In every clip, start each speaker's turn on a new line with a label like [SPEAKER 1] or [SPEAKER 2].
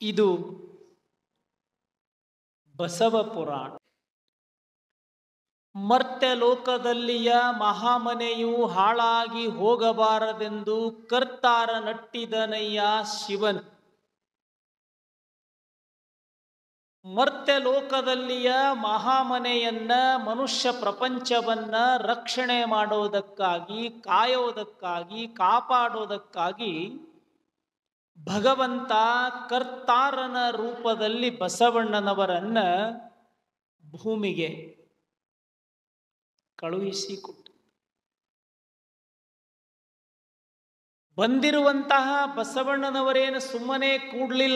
[SPEAKER 1] ಇದು ಬಸವ ಪುರಾಣ ಮರ್ತ್ಯ ಲೋಕದಲ್ಲಿಯ ಮಹಾಮನೆಯು ಹಾಳಾಗಿ ಹೋಗಬಾರದೆಂದು ಕರ್ತಾರ ನಟ್ಟಿದನಯ್ಯ ಶಿವನು ಮರ್ತ್ಯ ಲೋಕದಲ್ಲಿಯ ಮಹಾಮನೆಯನ್ನ ಮನುಷ್ಯ ಪ್ರಪಂಚವನ್ನ ರಕ್ಷಣೆ ಮಾಡೋದಕ್ಕಾಗಿ ಕಾಯೋದಕ್ಕಾಗಿ ಕಾಪಾಡೋದಕ್ಕಾಗಿ ಭಗವಂತ ಕರ್ತಾರನ ರೂಪದಲ್ಲಿ ಬಸವಣ್ಣನವರನ್ನ ಭೂಮಿಗೆ ಕಳುಹಿಸಿಕೊಟ್ಟು ಬಂದಿರುವಂತಹ ಬಸವಣ್ಣನವರೇನು ಸುಮ್ಮನೆ ಕೂಡ್ಲಿಲ್ಲ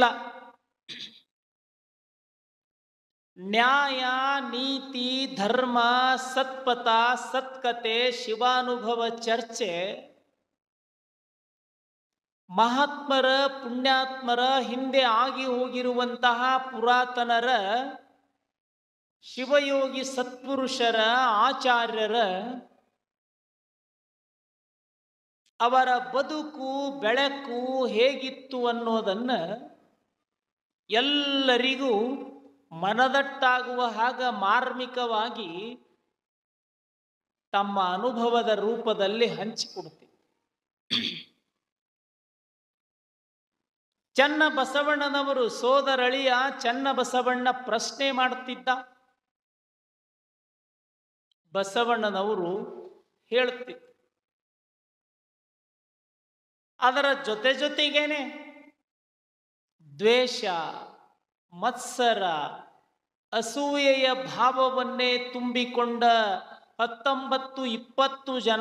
[SPEAKER 1] ನ್ಯಾಯ ನೀತಿ ಧರ್ಮ ಸತ್ಪಥ ಸತ್ಕತೆ ಶಿವಾನುಭವ ಚರ್ಚೆ ಮಹಾತ್ಮರ ಪುಣ್ಯಾತ್ಮರ ಹಿಂದೆ ಆಗಿ ಹೋಗಿರುವಂತಹ ಪುರಾತನರ ಶಿವಯೋಗಿ ಸತ್ಪುರುಷರ ಆಚಾರ್ಯರ ಅವರ ಬದುಕು ಬೆಳಕು ಹೇಗಿತ್ತು ಅನ್ನೋದನ್ನ ಎಲ್ಲರಿಗೂ ಮನದಟ್ಟಾಗುವ ಹಾಗ ಮಾರ್ಮಿಕವಾಗಿ ತಮ್ಮ ಅನುಭವದ ರೂಪದಲ್ಲಿ ಹಂಚಿಕೊಡ್ತೀವಿ ಚನ್ನ ಬಸವಣ್ಣನವರು ಸೋದರಳಿಯ ಚನ್ನ ಬಸವಣ್ಣ ಪ್ರಶ್ನೆ ಮಾಡುತ್ತಿದ್ದ ಬಸವಣ್ಣನವರು ಹೇಳ್ತಿದ್ದ ಅದರ ಜೊತೆ ಜೊತೆಗೇನೆ ದ್ವೇಷ ಮತ್ಸರ ಅಸೂಯೆಯ ಭಾವವನ್ನೇ ತುಂಬಿಕೊಂಡ ಹತ್ತೊಂಬತ್ತು ಇಪ್ಪತ್ತು ಜನ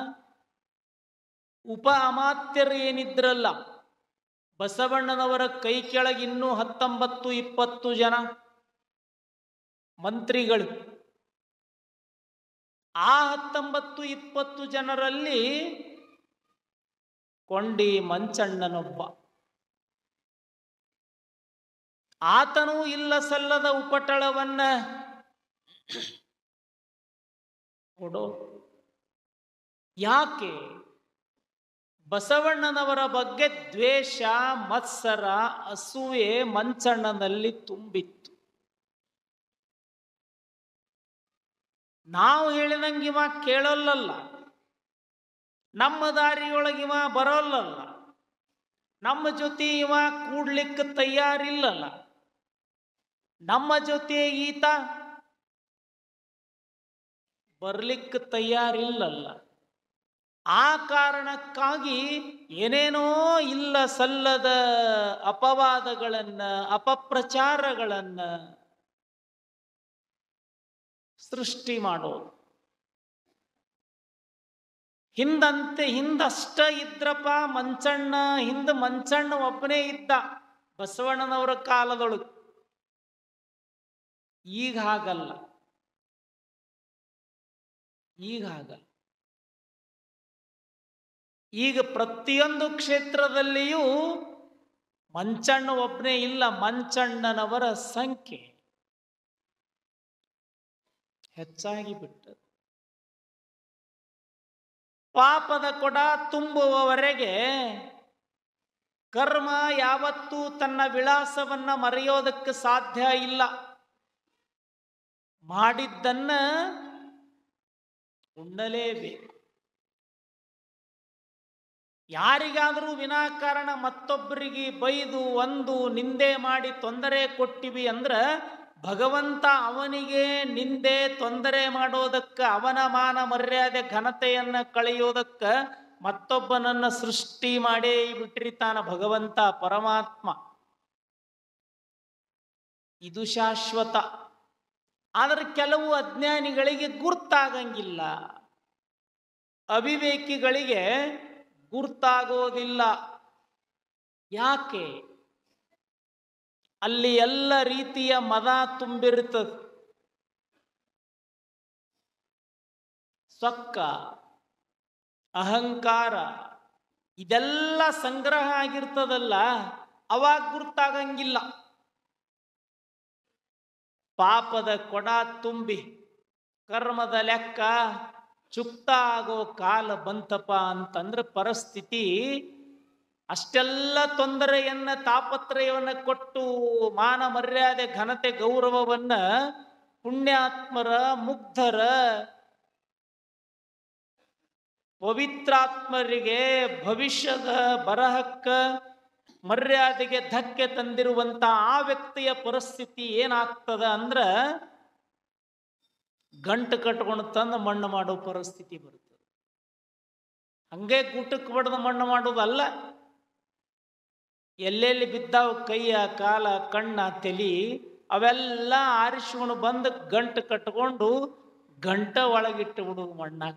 [SPEAKER 1] ಉಪ ಅಮಾತ್ಯರು ಏನಿದ್ರಲ್ಲ ಬಸವಣ್ಣನವರ ಕೈ ಕೆಳಗೆ ಇನ್ನೂ ಹತ್ತೊಂಬತ್ತು ಇಪ್ಪತ್ತು ಜನ ಮಂತ್ರಿಗಳು ಆ ಹತ್ತೊಂಬತ್ತು ಇಪ್ಪತ್ತು ಜನರಲ್ಲಿ ಕೊಂಡಿ ಮಂಚಣ್ಣನೊಬ್ಬ ಆತನೂ ಇಲ್ಲ ಸಲ್ಲದ ಉಪಟಳವನ್ನ ಕೊಡೋ ಯಾಕೆ ಬಸವಣ್ಣನವರ ಬಗ್ಗೆ ದ್ವೇಷ ಮತ್ಸರ ಅಸೂಯೆ ಮಂಚಣ್ಣನಲ್ಲಿ ತುಂಬಿತ್ತು ನಾವು ಹೇಳಿದಂಗಿವ ಕೇಳೋಲ್ಲಲ್ಲ ನಮ್ಮ ದಾರಿಯೊಳಗಿವ ಬರೋಲ್ಲಲ್ಲ ನಮ್ಮ ಜೊತೆ ಇವ ಕೂಡ್ಲಿಕ್ಕೆ ತಯಾರಿಲ್ಲಲ್ಲ ನಮ್ಮ ಜೊತೆ ಈತ ಬರ್ಲಿಕ್ಕೆ ತಯಾರಿಲ್ಲಲ್ಲ ಆ ಕಾರಣಕ್ಕಾಗಿ ಏನೇನೋ ಇಲ್ಲ ಸಲ್ಲದ ಅಪವಾದಗಳನ್ನ ಅಪಪ್ರಚಾರಗಳನ್ನ ಸೃಷ್ಟಿ ಮಾಡೋದು ಹಿಂದಂತೆ ಹಿಂದಷ್ಟ ಇದ್ರಪ್ಪ ಮಂಚಣ್ಣ ಹಿಂದ ಮಂಚಣ್ಣ ಒಬ್ಬನೇ ಇದ್ದ ಬಸವಣ್ಣನವರ ಕಾಲದೊಳಗೆ ಈಗ ಹಾಗಲ್ಲ ಈಗ ಹಾಗಲ್ಲ ಈಗ ಪ್ರತಿಯೊಂದು ಕ್ಷೇತ್ರದಲ್ಲಿಯೂ ಮಂಚಣ್ಣ ಒಬ್ಬನೇ ಇಲ್ಲ ಮಂಚಣ್ಣನವರ ಸಂಖ್ಯೆ ಹೆಚ್ಚಾಗಿ ಬಿಟ್ಟது ಪಾಪದ ಕೊಡ ತುಂಬುವವರೆಗೆ ಕರ್ಮ ಯಾವತ್ತೂ ತನ್ನ ವಿಳಾಸವನ್ನ ಮರೆಯೋದಕ್ಕೆ ಸಾಧ್ಯ ಇಲ್ಲ ಮಾಡಿದ್ದನ್ನ ಉಣ್ಣಲೇಬೇಕು ಯಾರಿಗಾದರೂ ವಿನಾಕಾರಣ ಮತ್ತೊಬ್ಬರಿಗೆ ಬೈದು ಒಂದು ನಿಂದೆ ಮಾಡಿ ತೊಂದರೆ ಕೊಟ್ಟಿವಿ ಅಂದ್ರೆ ಭಗವಂತ ಅವನಿಗೆ ನಿಂದೆ ತೊಂದರೆ ಮಾಡೋದಕ್ಕೆ ಅವನ ಮಾನ ಮರ್ಯಾದೆ ಘನತೆಯನ್ನ ಕಳೆಯೋದಕ್ಕ ಮತ್ತೊಬ್ಬನನ್ನ ಸೃಷ್ಟಿ ಮಾಡೇ ಬಿಟ್ಟಿರ್ತಾನ ಭಗವಂತ ಪರಮಾತ್ಮ ಇದು ಶಾಶ್ವತ ಆದರೆ ಕೆಲವು ಅಜ್ಞಾನಿಗಳಿಗೆ ಗುರ್ತಾಗಂಗಿಲ್ಲ ಅವಿವೇಕಿಗಳಿಗೆ ಗುರ್ತಾಗೋದಿಲ್ಲ ಯಾಕೆ ಅಲ್ಲಿ ಎಲ್ಲ ರೀತಿಯ ಮದ ತುಂಬಿರುತ್ತದೆ ಸೊಕ್ಕ ಅಹಂಕಾರ ಇದೆಲ್ಲ ಸಂಗ್ರಹ ಆಗಿರ್ತದಲ್ಲ ಅವಾಗ ಗುರ್ತಾಗಂಗಿಲ್ಲ ಪಾಪದ ಕೊಡ ತುಂಬಿ ಕರ್ಮದ ಲೆಕ್ಕ ಚುಕ್ತ ಆಗೋ ಕಾಲ ಬಂತಪ್ಪ ಅಂತಂದ್ರೆ ಪರಿಸ್ಥಿತಿ ಅಷ್ಟೆಲ್ಲ ತೊಂದರೆಯನ್ನ ತಾಪತ್ರಯವನ್ನ ಕೊಟ್ಟು ಮಾನ ಮರ್ಯಾದೆ ಘನತೆ ಗೌರವವನ್ನ ಪುಣ್ಯಾತ್ಮರ ಮುಗ್ಧರ ಪವಿತ್ರಾತ್ಮರಿಗೆ ಭವಿಷ್ಯದ ಬರಹಕ್ಕ ಮರ್ಯಾದೆಗೆ ಧಕ್ಕೆ ತಂದಿರುವಂತ ಆ ವ್ಯಕ್ತಿಯ ಪರಿಸ್ಥಿತಿ ಏನಾಗ್ತದ ಅಂದ್ರ ಗಂಟು ಕಟ್ಕೊಂಡು ತಂದು ಮಣ್ಣು ಮಾಡೋ ಪರಿಸ್ಥಿತಿ ಬರ್ತದೆ ಹಂಗೆ ಗೂಟಕ್ಕೆ ಬಡ್ದು ಮಣ್ಣು ಮಾಡೋದಲ್ಲ ಎಲ್ಲೆಲ್ಲಿ ಬಿದ್ದಾವ ಕೈಯ ಕಾಲ ಕಣ್ಣ ತಲಿ ಅವೆಲ್ಲ ಆರಿಸ್ಕೊಂಡು ಬಂದು ಗಂಟು ಕಟ್ಕೊಂಡು ಗಂಟ ಒಳಗಿಟ್ಟು ಬಿಡುವುದು ಮಣ್ಣಾಗ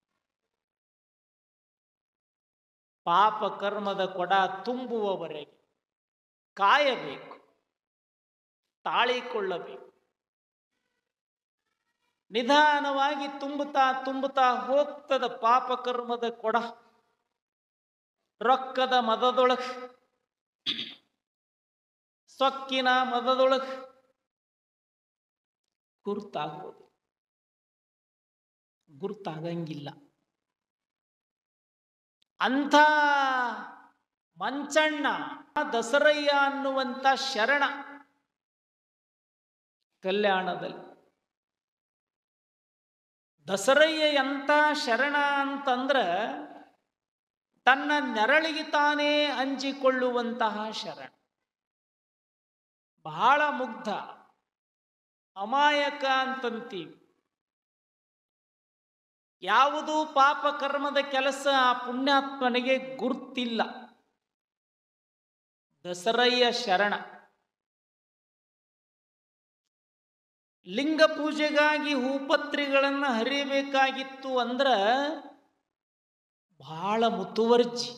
[SPEAKER 1] ಪಾಪ ಕರ್ಮದ ಕೊಡ ತುಂಬುವವರೆಗೆ ಕಾಯಬೇಕು ತಾಳಿಕೊಳ್ಳಬೇಕು ನಿಧಾನವಾಗಿ ತುಂಬುತ್ತಾ ತುಂಬುತ್ತಾ ಹೋಗ್ತದ ಪಾಪ ಕರ್ಮದ ಕೊಡ ರೊಕ್ಕದ ಮದದೊಳಗ ಸೊಕ್ಕಿನ ಮದದೊಳಗ ಗುರುತಾಗೋದು ಗುರುತಾಗಂಗಿಲ್ಲ ಅಂಥ ಮಂಚಣ್ಣ ದಸರಯ್ಯ ಅನ್ನುವಂಥ ಶರಣ ಕಲ್ಯಾಣದಲ್ಲಿ ದಸರಯ್ಯ ಎಂಥ ಶರಣ ಅಂತಂದ್ರ ತನ್ನ ನೆರಳಿಗೆ ತಾನೇ ಅಂಜಿಕೊಳ್ಳುವಂತಹ ಶರಣ ಬಹಳ ಮುಗ್ಧ ಅಮಾಯಕ ಅಂತಂತೀವಿ ಯಾವುದೂ ಪಾಪ ಕರ್ಮದ ಕೆಲಸ ಆ ಪುಣ್ಯಾತ್ಮನಿಗೆ ಗುರ್ತಿಲ್ಲ ದಸರಯ್ಯ ಶರಣ ಲಿಂಗ ಪೂಜೆಗಾಗಿ ಹೂಪತ್ರಿಗಳನ್ನು ಹರಿಬೇಕಾಗಿತ್ತು ಅಂದ್ರ ಬಹಳ ಮುತುವರ್ಜಿ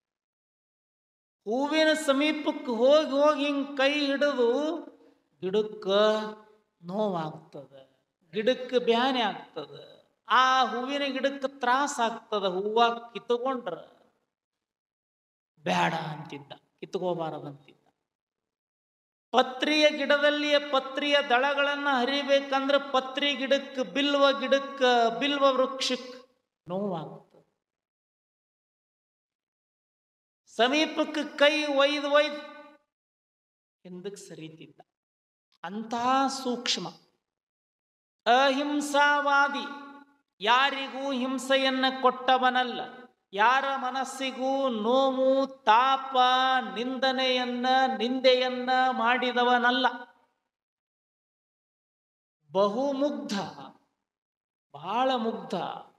[SPEAKER 1] ಹೂವಿನ ಸಮೀಪಕ್ಕೆ ಹೋಗಿ ಹೋಗಿ ಹಿಂಗ್ ಕೈ ಹಿಡಿದು ಗಿಡಕ್ಕೆ ನೋವಾಗ್ತದ ಗಿಡಕ್ಕೆ ಬ್ಯಾನೆ ಆಗ್ತದ ಆ ಹೂವಿನ ಗಿಡಕ್ಕೆ ತ್ರಾಸ ಆಗ್ತದ ಹೂವ ಕಿತ್ಕೊಂಡ್ರ ಬೇಡ ಅಂತಿದ್ದ ಕಿತ್ಕೋಬಾರದಂತಿದ್ದ ಪತ್ರಿಯ ಗಿಡದಲ್ಲಿಯ ಪತ್ರಿಯ ದಳಗಳನ್ನ ಹರಿಬೇಕಂದ್ರೆ ಪತ್ರಿ ಗಿಡಕ್ಕೆ ಬಿಲ್ವ ಗಿಡಕ್ಕೆ ಬಿಲ್ವ ವೃಕ್ಷಕ್ಕೆ ನೋವಾಗ್ತದೆ ಸಮೀಪಕ್ಕೆ ಕೈ ಒಯ್ದು ಒಯ್ದು ಹಿಂದಕ್ಕೆ ಸರಿತಿದ್ದ ಅಂಥ ಸೂಕ್ಷ್ಮ ಅಹಿಂಸಾವಾದಿ ಯಾರಿಗೂ ಹಿಂಸೆಯನ್ನ ಕೊಟ್ಟವನಲ್ಲ ಯಾರ ಮನಸ್ಸಿಗೂ ನೋವು ತಾಪ ನಿಂದನೆಯನ್ನ ನಿಂದೆಯನ್ನ ಮಾಡಿದವನಲ್ಲ ಬಹುಮುಗ್ಧ ಬಹಳ ಮುಗ್ಧ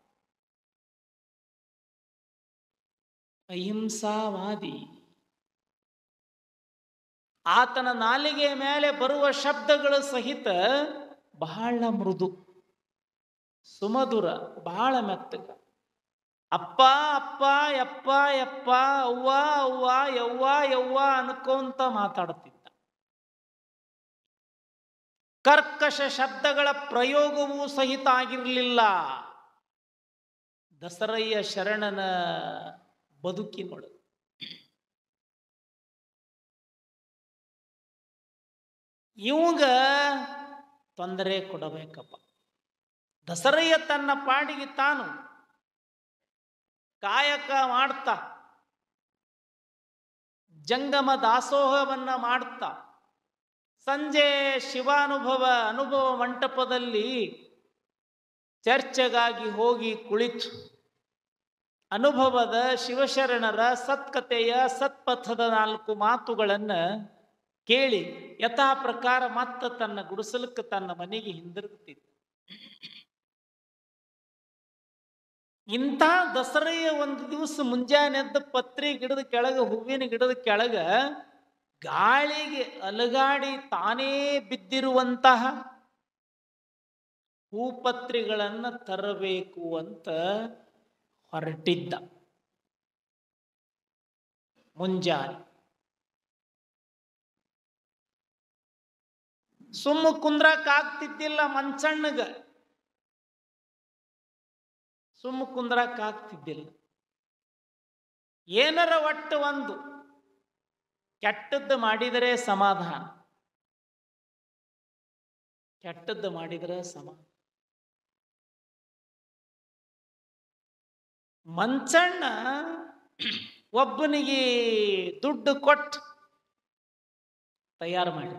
[SPEAKER 1] ಅಹಿಂಸಾವಾದಿ ಆತನ ನಾಲಿಗೆ ಮೇಲೆ ಬರುವ ಶಬ್ದಗಳು ಸಹಿತ ಬಹಳ ಮೃದು ಸುಮಧುರ ಬಹಳ ಮೆತ್ತಗ ಅಪ್ಪ ಅಪ್ಪ ಯಪ್ಪ ಯಪ್ಪ ಅವ್ವ ಅವ್ವ ಯವ್ವ ಯವ್ವ ಅನ್ಕೊಂತ ಮಾತಾಡ್ತಿದ್ದ ಕರ್ಕಶ ಶಬ್ದಗಳ ಪ್ರಯೋಗವೂ ಸಹಿತ ಆಗಿರಲಿಲ್ಲ ದಸರಯ್ಯ ಶರಣನ ಬದುಕಿನೊಳಗೆ ಇವಂಗ ತೊಂದರೆ ಕೊಡಬೇಕಪ್ಪ ದಸರಯ್ಯ ತನ್ನ ಪಾಡಿಗೆ ತಾನು ಕಾಯಕ ಮಾಡ್ತಾ ಜಂಗಮ ದಾಸೋಹವನ್ನ ಮಾಡ್ತಾ ಸಂಜೆ ಶಿವಾನುಭವ ಅನುಭವ ಮಂಟಪದಲ್ಲಿ ಚರ್ಚೆಗಾಗಿ ಹೋಗಿ ಕುಳಿತು ಅನುಭವದ ಶಿವಶರಣರ ಸತ್ಕತೆಯ ಸತ್ಪಥದ ನಾಲ್ಕು ಮಾತುಗಳನ್ನು ಕೇಳಿ ಯಥಾ ಪ್ರಕಾರ ಮತ್ತ ತನ್ನ ಗುಡಿಸಲಕ್ಕೆ ತನ್ನ ಮನೆಗೆ ಹಿಂದಿರುಗುತ್ತಿದ್ದ ಇಂಥ ದಸರೆಯ ಒಂದು ದಿವಸ ಮುಂಜಾನೆ ಎದ್ದು ಪತ್ರಿ ಗಿಡದ ಕೆಳಗೆ ಹೂವಿನ ಗಿಡದ ಕೆಳಗ ಗಾಳಿಗೆ ಅಲಗಾಡಿ ತಾನೇ ಬಿದ್ದಿರುವಂತಹ ಹೂಪತ್ರಿಗಳನ್ನು ತರಬೇಕು ಅಂತ ಹೊರಟಿದ್ದ ಮುಂಜಾನೆ ಸುಮ್ಮ ಕುಂದ್ರಕ್ ಆಗ್ತಿದ್ದಿಲ್ಲ ಮಂಚಣ್ಣಗ ಸುಮ್ಮ ಕುಂದ್ರಕ್ ಆಗ್ತಿದ್ದಿಲ್ಲ ಏನರ ಒಟ್ಟು ಒಂದು ಕೆಟ್ಟದ್ದು ಮಾಡಿದರೆ ಸಮಾಧಾನ ಕೆಟ್ಟದ್ದು ಮಾಡಿದರೆ ಸಮಾಧಾನ ಮಂಚಣ್ಣ ಒಬ್ಬನಿಗೆ ದುಡ್ಡು ಕೊಟ್ಟು ತಯಾರು ಮಾಡಿ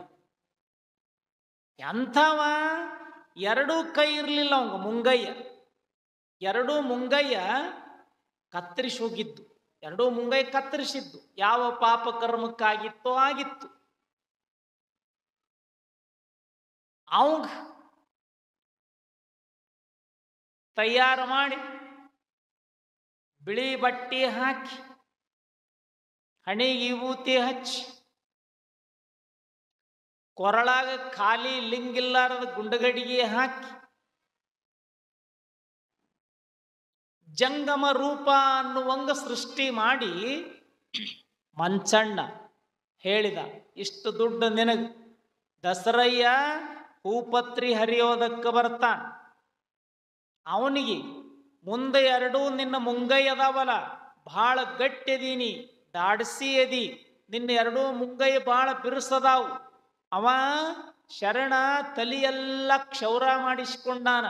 [SPEAKER 1] ಎಂಥವ ಎರಡೂ ಕೈ ಇರಲಿಲ್ಲ ಅವಂಗ ಮುಂಗಯ್ಯ ಎರಡೂ ಮುಂಗಯ್ಯ ಕತ್ತರಿಸಿ ಹೋಗಿದ್ದು ಎರಡೂ ಮುಂಗೈ ಕತ್ತರಿಸಿದ್ದು ಯಾವ ಪಾಪ ಕರ್ಮಕ್ಕಾಗಿತ್ತೋ ಆಗಿತ್ತು ಅವಂಗ ತಯಾರು ಮಾಡಿ ಬಿಳಿ ಬಟ್ಟೆ ಹಾಕಿ ಹಣಿಗೆ ವಿಭೂತಿ ಹಚ್ಚಿ ಕೊರಳಾಗ ಖಾಲಿ ಲಿಂಗಿಲ್ಲಾರದ ಗುಂಡಗಡಿಗೆ ಹಾಕಿ ಜಂಗಮ ರೂಪ ಅನ್ನುವಂಗ ಸೃಷ್ಟಿ ಮಾಡಿ ಮಂಚಣ್ಣ ಹೇಳಿದ ಇಷ್ಟು ದುಡ್ಡು ನಿನಗೆ ದಸರಯ್ಯ ಹೂಪತ್ರಿ ಹರಿಯೋದಕ್ಕೆ ಬರ್ತಾನ ಅವನಿಗೆ ಮುಂದೆ ಎರಡೂ ನಿನ್ನ ಮುಂಗೈ ಅದಾವಲ್ಲ ಭಾಳ ಗಟ್ಟಿದೀನಿ ದಾಡ್ಸಿ ಅದಿ ನಿನ್ನ ಎರಡೂ ಮುಂಗೈ ಭಾಳ ಬಿರುಸದಾವು ಅವ ಶರಣ ತಲಿಯೆಲ್ಲ ಕ್ಷೌರ ಮಾಡಿಸ್ಕೊಂಡಾನ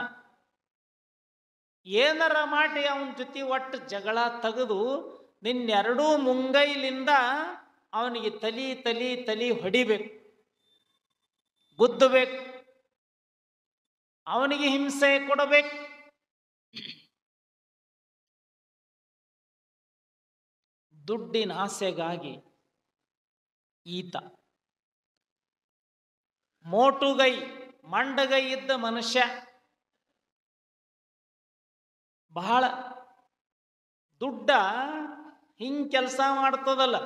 [SPEAKER 1] ಏನರ ಮಾಡಿ ಅವನ ಜೊತೆ ಒಟ್ಟು ಜಗಳ ತೆಗೆದು ನಿನ್ನೆರಡೂ ಮುಂಗೈಲಿಂದ ಅವನಿಗೆ ತಲಿ ತಲಿ ತಲಿ ಹೊಡಿಬೇಕು ಗುದ್ದಬೇಕು ಅವನಿಗೆ ಹಿಂಸೆ ಕೊಡಬೇಕು ದುಡ್ಡಿನ ಆಸೆಗಾಗಿ ಈತ ಮೋಟುಗೈ ಮಂಡಗೈ ಇದ್ದ ಮನುಷ್ಯ ಬಹಳ ದುಡ್ಡ ಹಿಂಗ್ ಕೆಲಸ ಮಾಡ್ತದಲ್ಲ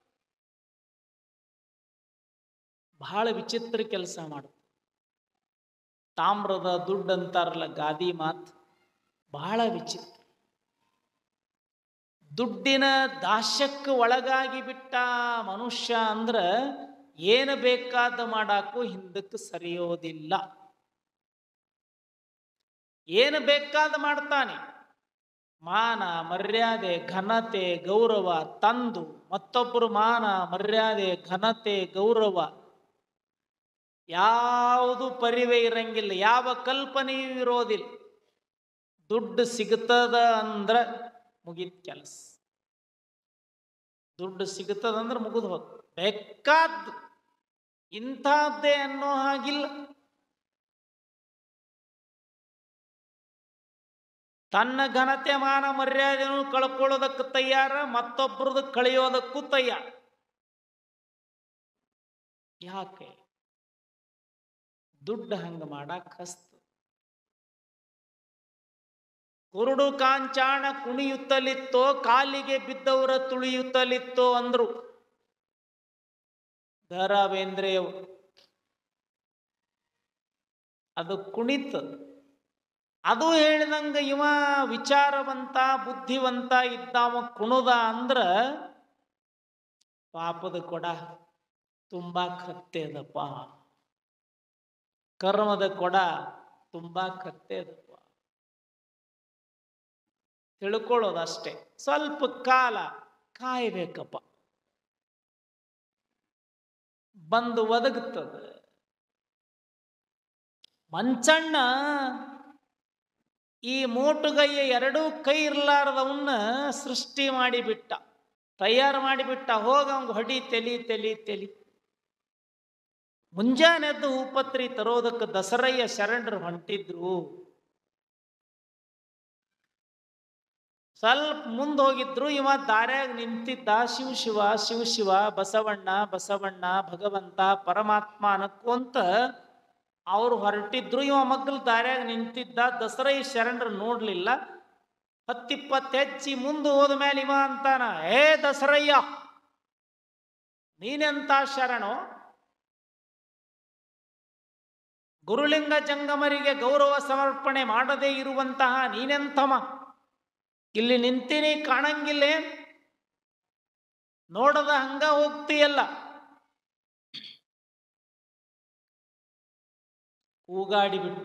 [SPEAKER 1] ಬಹಳ ವಿಚಿತ್ರ ಕೆಲಸ ಮಾಡ್ತದೆ ತಾಮ್ರದ ದುಡ್ಡು ಅಂತಾರಲ್ಲ ಗಾದಿ ಮಾತು ಬಹಳ ವಿಚಿತ್ರ ದುಡ್ಡಿನ ದಾಸ್ಯಕ್ಕೆ ಒಳಗಾಗಿ ಬಿಟ್ಟ ಮನುಷ್ಯ ಅಂದ್ರ ಏನು ಬೇಕಾದ ಮಾಡಾಕು ಹಿಂದಕ್ಕೆ ಸರಿಯೋದಿಲ್ಲ ಏನು ಬೇಕಾದ ಮಾಡ್ತಾನೆ ಮಾನ ಮರ್ಯಾದೆ ಘನತೆ ಗೌರವ ತಂದು ಮತ್ತೊಬ್ಬರು ಮಾನ ಮರ್ಯಾದೆ ಘನತೆ ಗೌರವ ಯಾವುದು ಪರಿವೇ ಇರಂಗಿಲ್ಲ ಯಾವ ಕಲ್ಪನೆಯೂ ಇರೋದಿಲ್ಲ ದುಡ್ಡು ಸಿಗ್ತದ ಅಂದ್ರ ಮುಗಿದ ಕೆಲಸ ದುಡ್ಡು ಸಿಗ್ತದಂದ್ರೆ ಮುಗಿದು ಹೋದ್ ಬೇಕಾದ್ದು ಇಂಥದ್ದೇ ಅನ್ನೋ ಹಾಗಿಲ್ಲ ತನ್ನ ಘನತೆ ಮಾನ ಮರ್ಯಾದೆಯನ್ನು ಕಳ್ಕೊಳ್ಳೋದಕ್ಕೆ ತಯಾರ ಮತ್ತೊಬ್ಬರದ್ದು ಕಳೆಯೋದಕ್ಕೂ ತಯಾರ ಯಾಕೆ ದುಡ್ಡು ಹಂಗ ಮಾಡಕ್ ಹಸ್ತ ಕುರುಡು ಕಾಂಚಾಣ ಕುಣಿಯುತ್ತಲಿತ್ತೋ ಕಾಲಿಗೆ ಬಿದ್ದವರ ತುಳಿಯುತ್ತಲಿತ್ತೋ ಅಂದ್ರು ದ ರಾ ಬೇಂದ್ರೆಯವರು ಅದು ಕುಣಿತ ಅದು ಹೇಳಿದಂಗ ಇವ ವಿಚಾರವಂತ ಬುದ್ಧಿವಂತ ಇದ್ದಾವ ಕುಣುದ ಅಂದ್ರ ಪಾಪದ ಕೊಡ ತುಂಬಾ ಕತ್ತೆದಪ್ಪ ಕರ್ಮದ ಕೊಡ ತುಂಬಾ ಕತ್ತೆದಪ್ಪ ತಿಳ್ಕೊಳ್ಳೋದಷ್ಟೇ ಸ್ವಲ್ಪ ಕಾಲ ಕಾಯ್ಬೇಕಪ್ಪ ಬಂದು ಒದಗುತ್ತದೆ ಮಂಚಣ್ಣ ಈ ಮೋಟುಗೈಯ ಎರಡೂ ಕೈ ಇರ್ಲಾರ್ದವನ್ನ ಸೃಷ್ಟಿ ಮಾಡಿಬಿಟ್ಟ ತಯಾರು ಮಾಡಿಬಿಟ್ಟ ಹೋಗ ಅವಂಗ ಹೊಡಿ ತೆಲಿ ತೆಲಿ ತೆಲಿ ಮುಂಜಾನೆ ಎದ್ದು ಹೂಪತ್ರಿ ತರೋದಕ್ಕೆ ದಸರಯ್ಯ ಶರಣರು ಹೊಂಟಿದ್ರು ಸ್ವಲ್ಪ ಮುಂದೆ ಹೋಗಿದ್ರು ಇವ ದಾರ್ಯಾಗ ನಿಂತಿದ್ದ ಶಿವ ಶಿವ ಶಿವ ಶಿವ ಬಸವಣ್ಣ ಬಸವಣ್ಣ ಭಗವಂತ ಪರಮಾತ್ಮ ಅನ್ಕೊಂತ ಅವ್ರು ಹೊರಟಿದ್ರು ಇವ ಮಗ್ಗಲ್ ದಾರ್ಯಾಗ ನಿಂತಿದ್ದ ದಸರಯ್ಯ ಶರಣರು ನೋಡ್ಲಿಲ್ಲ ಹತ್ತಿಪ್ಪತ್ತು ಹೆಚ್ಚಿ ಮುಂದೆ ಹೋದ ಮೇಲೆ ಇವ ಅಂತಾನ ಏ ದಸರಯ್ಯ ನೀನೆಂತ ಶರಣು ಗುರುಲಿಂಗ ಜಂಗಮರಿಗೆ ಗೌರವ ಸಮರ್ಪಣೆ ಮಾಡದೇ ಇರುವಂತಹ ನೀನೆಂತಮ ಇಲ್ಲಿ ನಿಂತೀನಿ ಕಾಣಂಗಿಲ್ಲ ನೋಡದ ಹಂಗ ಹೋಗ್ತೀಯಲ್ಲ ಕೂಗಾಡಿ ಬಿಟ್ಟ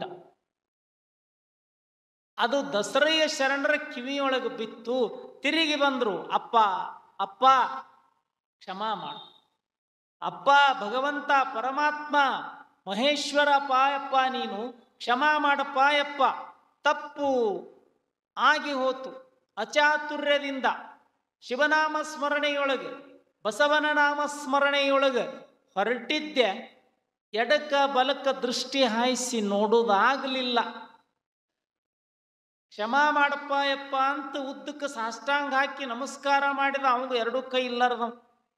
[SPEAKER 1] ಅದು ದಸರೆಯ ಶರಣರ ಕಿವಿಯೊಳಗೆ ಬಿತ್ತು ತಿರುಗಿ ಬಂದ್ರು ಅಪ್ಪ ಅಪ್ಪ ಕ್ಷಮಾ ಮಾಡು ಅಪ್ಪ ಭಗವಂತ ಪರಮಾತ್ಮ ಮಹೇಶ್ವರ ಪಾಯಪ್ಪ ನೀನು ಕ್ಷಮಾ ಮಾಡಪ್ಪ ಯಪ್ಪ ತಪ್ಪು ಆಗಿ ಹೋತು ಅಚಾತುರ್ಯದಿಂದ ಶಿವನಾಮ ಸ್ಮರಣೆಯೊಳಗೆ ಬಸವನ ನಾಮ ಸ್ಮರಣೆಯೊಳಗೆ ಹೊರಟಿದ್ದೆ ಎಡಕ್ಕ ಬಲಕ್ಕ ದೃಷ್ಟಿ ಹಾಯಿಸಿ ನೋಡುವುದಾಗಲಿಲ್ಲ ಕ್ಷಮಾ ಮಾಡಪ್ಪ ಯಪ್ಪ ಅಂತ ಉದ್ದಕ್ಕೆ ಸಾಷ್ಟಾಂಗ ಹಾಕಿ ನಮಸ್ಕಾರ ಮಾಡಿದ ಅವಂಗ ಎರಡೂ ಕೈ ಇಲ್ಲಾರ್ದ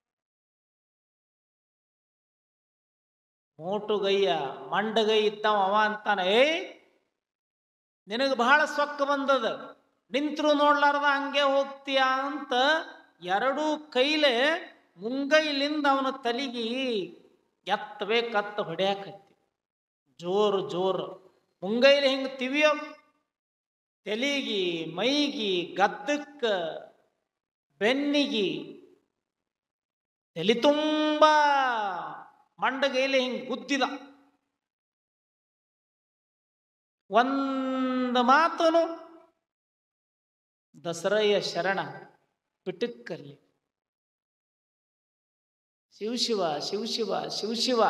[SPEAKER 1] ಮೋಟುಗಯ್ಯ ಮಂಡಗೈ ಇದ್ದವ ಅವ ಅಂತಾನ ಏ ನಿನಗೆ ಬಹಳ ಸೊಕ್ಕ ಬಂದದ ನಿಂತರು ನೋಡ್ಲಾರ್ದ ಹಂಗೆ ಹೋಗ್ತೀಯ ಅಂತ ಎರಡೂ ಕೈಲೆ ಮುಂಗೈಲಿಂದ ಅವನ ತಲಿಗಿ ಎತ್ತಬೇಕತ್ತ ಹೊಡ್ಯಾಕತ್ತಿ ಜೋರು ಜೋರು ಮುಂಗೈಲಿ ಹಿಂಗೆ ತಿವಿಯೋ ತೆಲಿಗಿ ಮೈಗಿ ಗದ್ದಕ್ಕ ಬೆನ್ನಿಗಿ ತಲೆ ತುಂಬ ಮಂಡಗೈಲಿ ಹಿಂಗೆ ಗುದ್ದಿದ ಒಂದು ಮಾತನು ದಸರಯ್ಯ ಶರಣ ಪಿಟಕ್ಕಲ್ಲಿ ಶಿವಶಿವ ಶಿವಶಿವ ಶಿವಶಿವ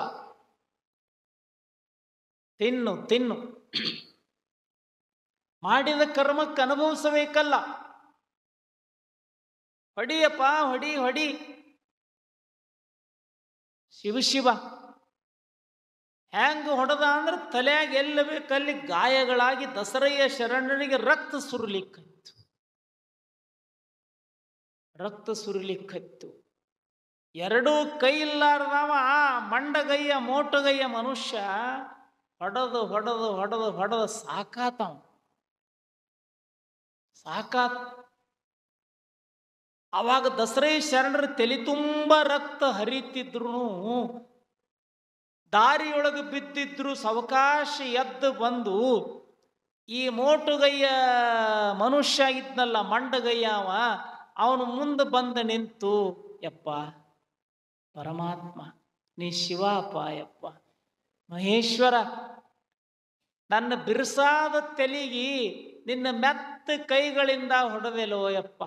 [SPEAKER 1] ತಿನ್ನು ತಿನ್ನು ಮಾಡಿದ ಕರ್ಮಕ್ಕೆ ಅನುಭವಿಸಬೇಕಲ್ಲ ಹೊಡಿಯಪ್ಪ ಹೊಡಿ ಹೊಡಿ ಶಿವಶಿವ ಹ್ಯಾಂಗ ಹೊಡೆದ ಅಂದ್ರೆ ತಲೆಯಾಗ ಎಲ್ಲ ಬೇಕಲ್ಲಿ ಗಾಯಗಳಾಗಿ ದಸರಯ್ಯ ಶರಣನಿಗೆ ರಕ್ತ ಸುರುಲಿಕ್ಕತ್ತು ರಕ್ತ ಸುರುಲಿಕ್ಕತ್ತು ಎರಡೂ ಕೈ ಇಲ್ಲಾರ್ದವ ಆ ಮಂಡಗಯ್ಯ ಮೋಟಗಯ್ಯ ಮನುಷ್ಯ ಹೊಡೆದು ಹೊಡೆದು ಹೊಡೆದು ಹೊಡೆದು ಸಾಕಾತವ ಸಾಕಾತ್ ಅವಾಗ ದಸರೈ ಶರಣರ ತಲೆ ತುಂಬ ರಕ್ತ ಹರಿತಿದ್ರು ದಾರಿಯೊಳಗೆ ಬಿದ್ದಿದ್ರು ಸಾವಕಾಶ ಎದ್ದು ಬಂದು ಈ ಮೋಟುಗಯ್ಯ ಮನುಷ್ಯ ಇದ್ನಲ್ಲ ಮಂಡಗಯ್ಯ ಅವ ಅವನು ಮುಂದೆ ಬಂದು ನಿಂತು ಯಪ್ಪ ಪರಮಾತ್ಮ ನೀ ಶಿವಪ್ಪ ಯಪ್ಪ ಮಹೇಶ್ವರ ನನ್ನ ಬಿರುಸಾದ ತೆಲಿಗಿ ನಿನ್ನ ಮೆತ್ತ ಕೈಗಳಿಂದ ಹೊಡೆದೆಲೋ ಯಪ್ಪ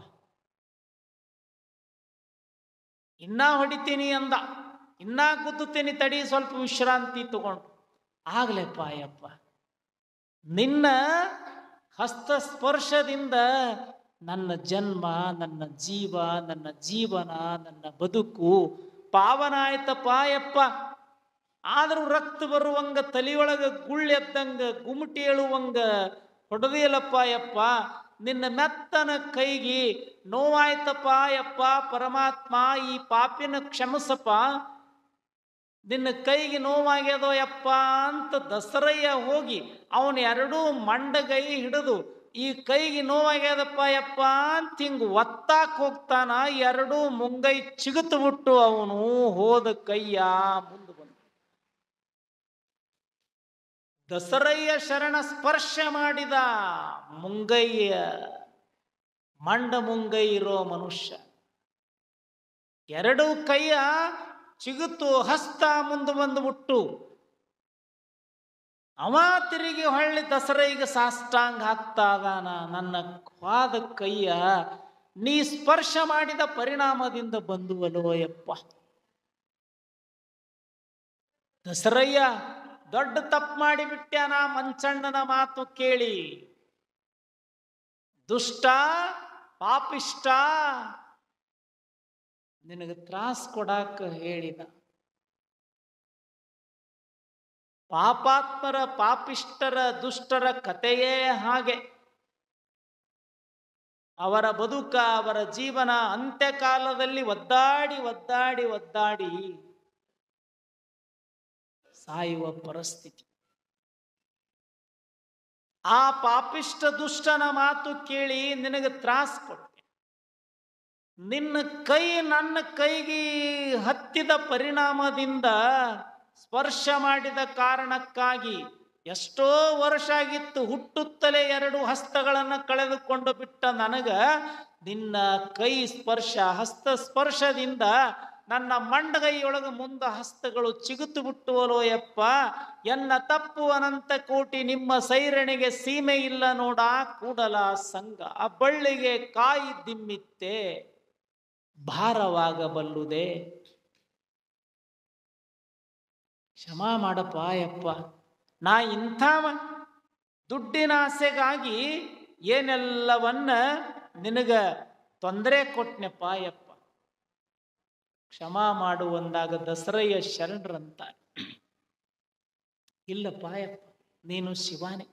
[SPEAKER 1] ಇನ್ನ ಹೊಡಿತೀನಿ ಅಂದ ಇನ್ನ ಗುದ್ದುತ್ತೀನಿ ತಡಿ ಸ್ವಲ್ಪ ವಿಶ್ರಾಂತಿ ತಗೊಂಡು ಆಗ್ಲೆಪ್ಪ ಯಪ್ಪ ನಿನ್ನ ಹಸ್ತಸ್ಪರ್ಶದಿಂದ ನನ್ನ ಜನ್ಮ ನನ್ನ ಜೀವ ನನ್ನ ಜೀವನ ನನ್ನ ಬದುಕು ಪಾವನ ಆಯ್ತಪ್ಪ ಯಪ್ಪ ಆದರೂ ರಕ್ತ ಬರುವಂಗ ತಲಿಯೊಳಗ ಗುಳ್ಳೆದ್ದಂಗ ಗುಮಟಿ ಏಳುವಂಗ ಹೊಡೆದಿಯಲ್ಲಪ್ಪ ಯಪ್ಪ ನಿನ್ನ ಮೆತ್ತನ ಕೈಗಿ ನೋವಾಯ್ತಪ್ಪ ಯಪ್ಪ ಪರಮಾತ್ಮ ಈ ಪಾಪಿನ ಕ್ಷಮಿಸಪ್ಪ ನಿನ್ನ ಕೈಗೆ ನೋವಾಗ್ಯದೋ ಯಪ್ಪ ಅಂತ ದಸರಯ್ಯ ಹೋಗಿ ಅವನ ಎರಡೂ ಮಂಡಗೈ ಹಿಡಿದು ಈ ಕೈಗೆ ನೋವಾಗ್ಯದಪ್ಪ ಯಪ್ಪ ಅಂತ ಹಿಂಗ್ ಒತ್ತಾಕ್ ಹೋಗ್ತಾನ ಎರಡೂ ಮುಂಗೈ ಚಿಗುತು ಬಿಟ್ಟು ಅವನು ಹೋದ ಕೈಯ ಮುಂದೆ ಬಂದ ದಸರಯ್ಯ ಶರಣ ಸ್ಪರ್ಶ ಮಾಡಿದ ಮುಂಗೈಯ ಮಂಡ ಮುಂಗೈ ಇರೋ ಮನುಷ್ಯ ಎರಡು ಕೈಯ ಚಿಗುತು ಹಸ್ತ ಮುಂದೆ ಬಂದುಬಿಟ್ಟು ಅವ ತಿರುಗಿ ಹೊಳ್ಳಿ ದಸರೈಗೆ ಸಾಷ್ಟಾಂಗ ಹಾಕ್ತಾ ಅದಾನ ನನ್ನ ಕ್ವಾದ ಕೈಯ ನೀ ಸ್ಪರ್ಶ ಮಾಡಿದ ಪರಿಣಾಮದಿಂದ ಬಂದುವಲೋ ಯಪ್ಪ ದಸರಯ್ಯ ದೊಡ್ಡ ತಪ್ಪು ಮಾಡಿಬಿಟ್ಟ್ಯಾನ ಮಂಚಣ್ಣನ ಮಾತು ಕೇಳಿ ದುಷ್ಟ ಪಾಪಿಷ್ಟ ನಿನಗೆ ತ್ರಾಸ್ ಕೊಡಾಕ ಹೇಳಿದ ಪಾಪಾತ್ಮರ ಪಾಪಿಷ್ಟರ ದುಷ್ಟರ ಕಥೆಯೇ ಹಾಗೆ ಅವರ ಬದುಕ ಅವರ ಜೀವನ ಅಂತ್ಯಕಾಲದಲ್ಲಿ ಒದ್ದಾಡಿ ಒದ್ದಾಡಿ ಒದ್ದಾಡಿ ಸಾಯುವ ಪರಿಸ್ಥಿತಿ ಆ ಪಾಪಿಷ್ಟ ದುಷ್ಟನ ಮಾತು ಕೇಳಿ ನಿನಗೆ ತ್ರಾಸ್ ಕೊಟ್ಟೆ ನಿನ್ನ ಕೈ ನನ್ನ ಕೈಗೆ ಹತ್ತಿದ ಪರಿಣಾಮದಿಂದ ಸ್ಪರ್ಶ ಮಾಡಿದ ಕಾರಣಕ್ಕಾಗಿ ಎಷ್ಟೋ ವರ್ಷ ಆಗಿತ್ತು ಹುಟ್ಟುತ್ತಲೇ ಎರಡು ಹಸ್ತಗಳನ್ನು ಕಳೆದುಕೊಂಡು ಬಿಟ್ಟ ನನಗ ನಿನ್ನ ಕೈ ಸ್ಪರ್ಶ ಹಸ್ತ ಸ್ಪರ್ಶದಿಂದ ನನ್ನ ಮಂಡಗೈಯೊಳಗೆ ಮುಂದ ಹಸ್ತಗಳು ಚಿಗುತು ಬಿಟ್ಟುವಲೋ ಯಪ್ಪ ಎನ್ನ ತಪ್ಪು ಅನಂತ ಕೋಟಿ ನಿಮ್ಮ ಸೈರಣೆಗೆ ಸೀಮೆ ಇಲ್ಲ ನೋಡ ಕೂಡಲ ಸಂಘ ಆ ಬಳ್ಳಿಗೆ ಕಾಯಿ ದಿಮ್ಮಿತ್ತೆ ಭಾರವಾಗಬಲ್ಲುದೆ ಕ್ಷಮಾ ಮಾಡಪ್ಪ ಯಪ್ಪ ನಾ ಇಂಥವ ದುಡ್ಡಿನ ಆಸೆಗಾಗಿ ಏನೆಲ್ಲವನ್ನ ನಿನಗ ತೊಂದರೆ ಕೊಟ್ನೆಪ್ಪ ಯಪ್ಪ ಕ್ಷಮಾ ಮಾಡು ಅಂದಾಗ ದಸರಯ್ಯ ಶರಣರಂತಾರೆ ಇಲ್ಲಪ್ಪ ಯಪ್ಪ ನೀನು ಶಿವಾನಿ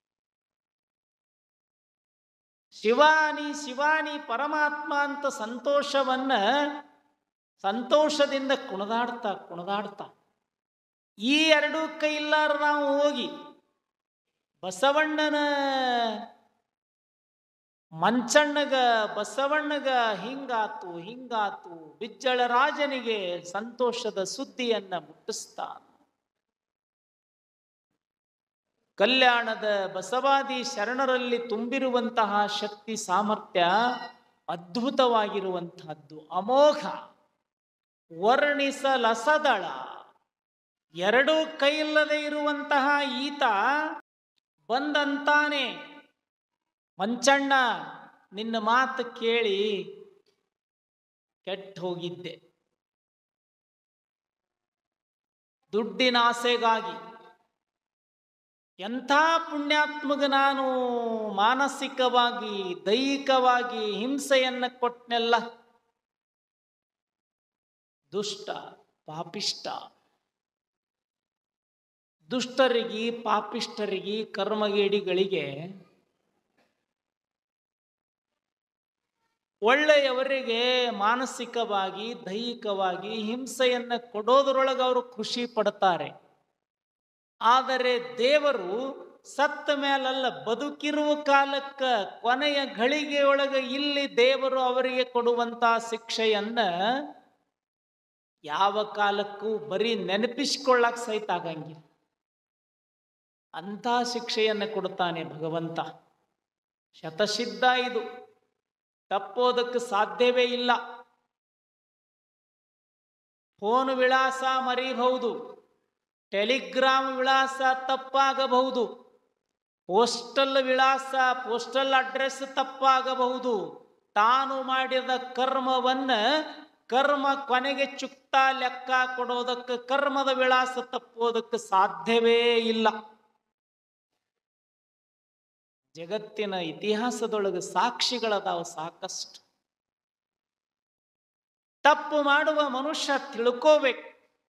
[SPEAKER 1] ಶಿವಾನಿ ಶಿವಾನಿ ಪರಮಾತ್ಮ ಅಂತ ಸಂತೋಷವನ್ನ ಸಂತೋಷದಿಂದ ಕುಣದಾಡ್ತಾ ಕುಣದಾಡ್ತಾ ಈ ಎರಡೂ ಕೈ ಇಲ್ಲಾರ ನಾವು ಹೋಗಿ ಬಸವಣ್ಣನ ಮಂಚಣ್ಣಗ ಬಸವಣ್ಣಗ ಹಿಂಗಾತು ಹಿಂಗಾತು ಬಿಜ್ಜಳ ರಾಜನಿಗೆ ಸಂತೋಷದ ಸುದ್ದಿಯನ್ನ ಮುಟ್ಟಿಸ್ತಾನ ಕಲ್ಯಾಣದ ಬಸವಾದಿ ಶರಣರಲ್ಲಿ ತುಂಬಿರುವಂತಹ ಶಕ್ತಿ ಸಾಮರ್ಥ್ಯ ಅದ್ಭುತವಾಗಿರುವಂತಹದ್ದು ಅಮೋಘ ವರ್ಣಿಸಲಸದಳ ಎರಡೂ ಕೈಯಿಲ್ಲದೆ ಇರುವಂತಹ ಈತ ಬಂದಂತಾನೆ ಮಂಚಣ್ಣ ನಿನ್ನ ಮಾತು ಕೇಳಿ ಕೆಟ್ಟ ಹೋಗಿದ್ದೆ ದುಡ್ಡಿನ ಆಸೆಗಾಗಿ ಎಂಥ ಪುಣ್ಯಾತ್ಮಗ ನಾನು ಮಾನಸಿಕವಾಗಿ ದೈಹಿಕವಾಗಿ ಹಿಂಸೆಯನ್ನ ಕೊಟ್ನೆಲ್ಲ ದುಷ್ಟ ಪಾಪಿಷ್ಟ ದುಷ್ಟರಿಗೆ ಪಾಪಿಷ್ಟರಿಗೆ ಕರ್ಮಗೇಡಿಗಳಿಗೆ ಒಳ್ಳೆಯವರಿಗೆ ಮಾನಸಿಕವಾಗಿ ದೈಹಿಕವಾಗಿ ಹಿಂಸೆಯನ್ನ ಕೊಡೋದ್ರೊಳಗೆ ಅವರು ಖುಷಿ ಪಡ್ತಾರೆ ಆದರೆ ದೇವರು ಸತ್ತ ಮೇಲಲ್ಲ ಬದುಕಿರುವ ಕಾಲಕ್ಕ ಕೊನೆಯ ಘಳಿಗೆಯೊಳಗೆ ಇಲ್ಲಿ ದೇವರು ಅವರಿಗೆ ಕೊಡುವಂತಹ ಶಿಕ್ಷೆಯನ್ನ ಯಾವ ಕಾಲಕ್ಕೂ ಬರೀ ನೆನಪಿಸ್ಕೊಳ್ಳಕ್ ಸಹಿತ ಆಗಂಗಿಲ್ಲ ಅಂಥ ಶಿಕ್ಷೆಯನ್ನು ಕೊಡ್ತಾನೆ ಭಗವಂತ ಶತಸಿದ್ಧ ಇದು ತಪ್ಪೋದಕ್ಕೆ ಸಾಧ್ಯವೇ ಇಲ್ಲ ಫೋನ್ ವಿಳಾಸ ಮರಿಬಹುದು ಟೆಲಿಗ್ರಾಮ್ ವಿಳಾಸ ತಪ್ಪಾಗಬಹುದು ಪೋಸ್ಟಲ್ ವಿಳಾಸ ಪೋಸ್ಟಲ್ ಅಡ್ರೆಸ್ ತಪ್ಪಾಗಬಹುದು ತಾನು ಮಾಡಿದ ಕರ್ಮವನ್ನ ಕರ್ಮ ಕೊನೆಗೆ ಚುಕ್ತ ಲೆಕ್ಕ ಕೊಡೋದಕ್ಕೆ ಕರ್ಮದ ವಿಳಾಸ ತಪ್ಪೋದಕ್ಕೆ ಸಾಧ್ಯವೇ ಇಲ್ಲ ಜಗತ್ತಿನ ಇತಿಹಾಸದೊಳಗೆ ಸಾಕ್ಷಿಗಳದಾವ ಸಾಕಷ್ಟು ತಪ್ಪು ಮಾಡುವ ಮನುಷ್ಯ ತಿಳ್ಕೋಬೇಕು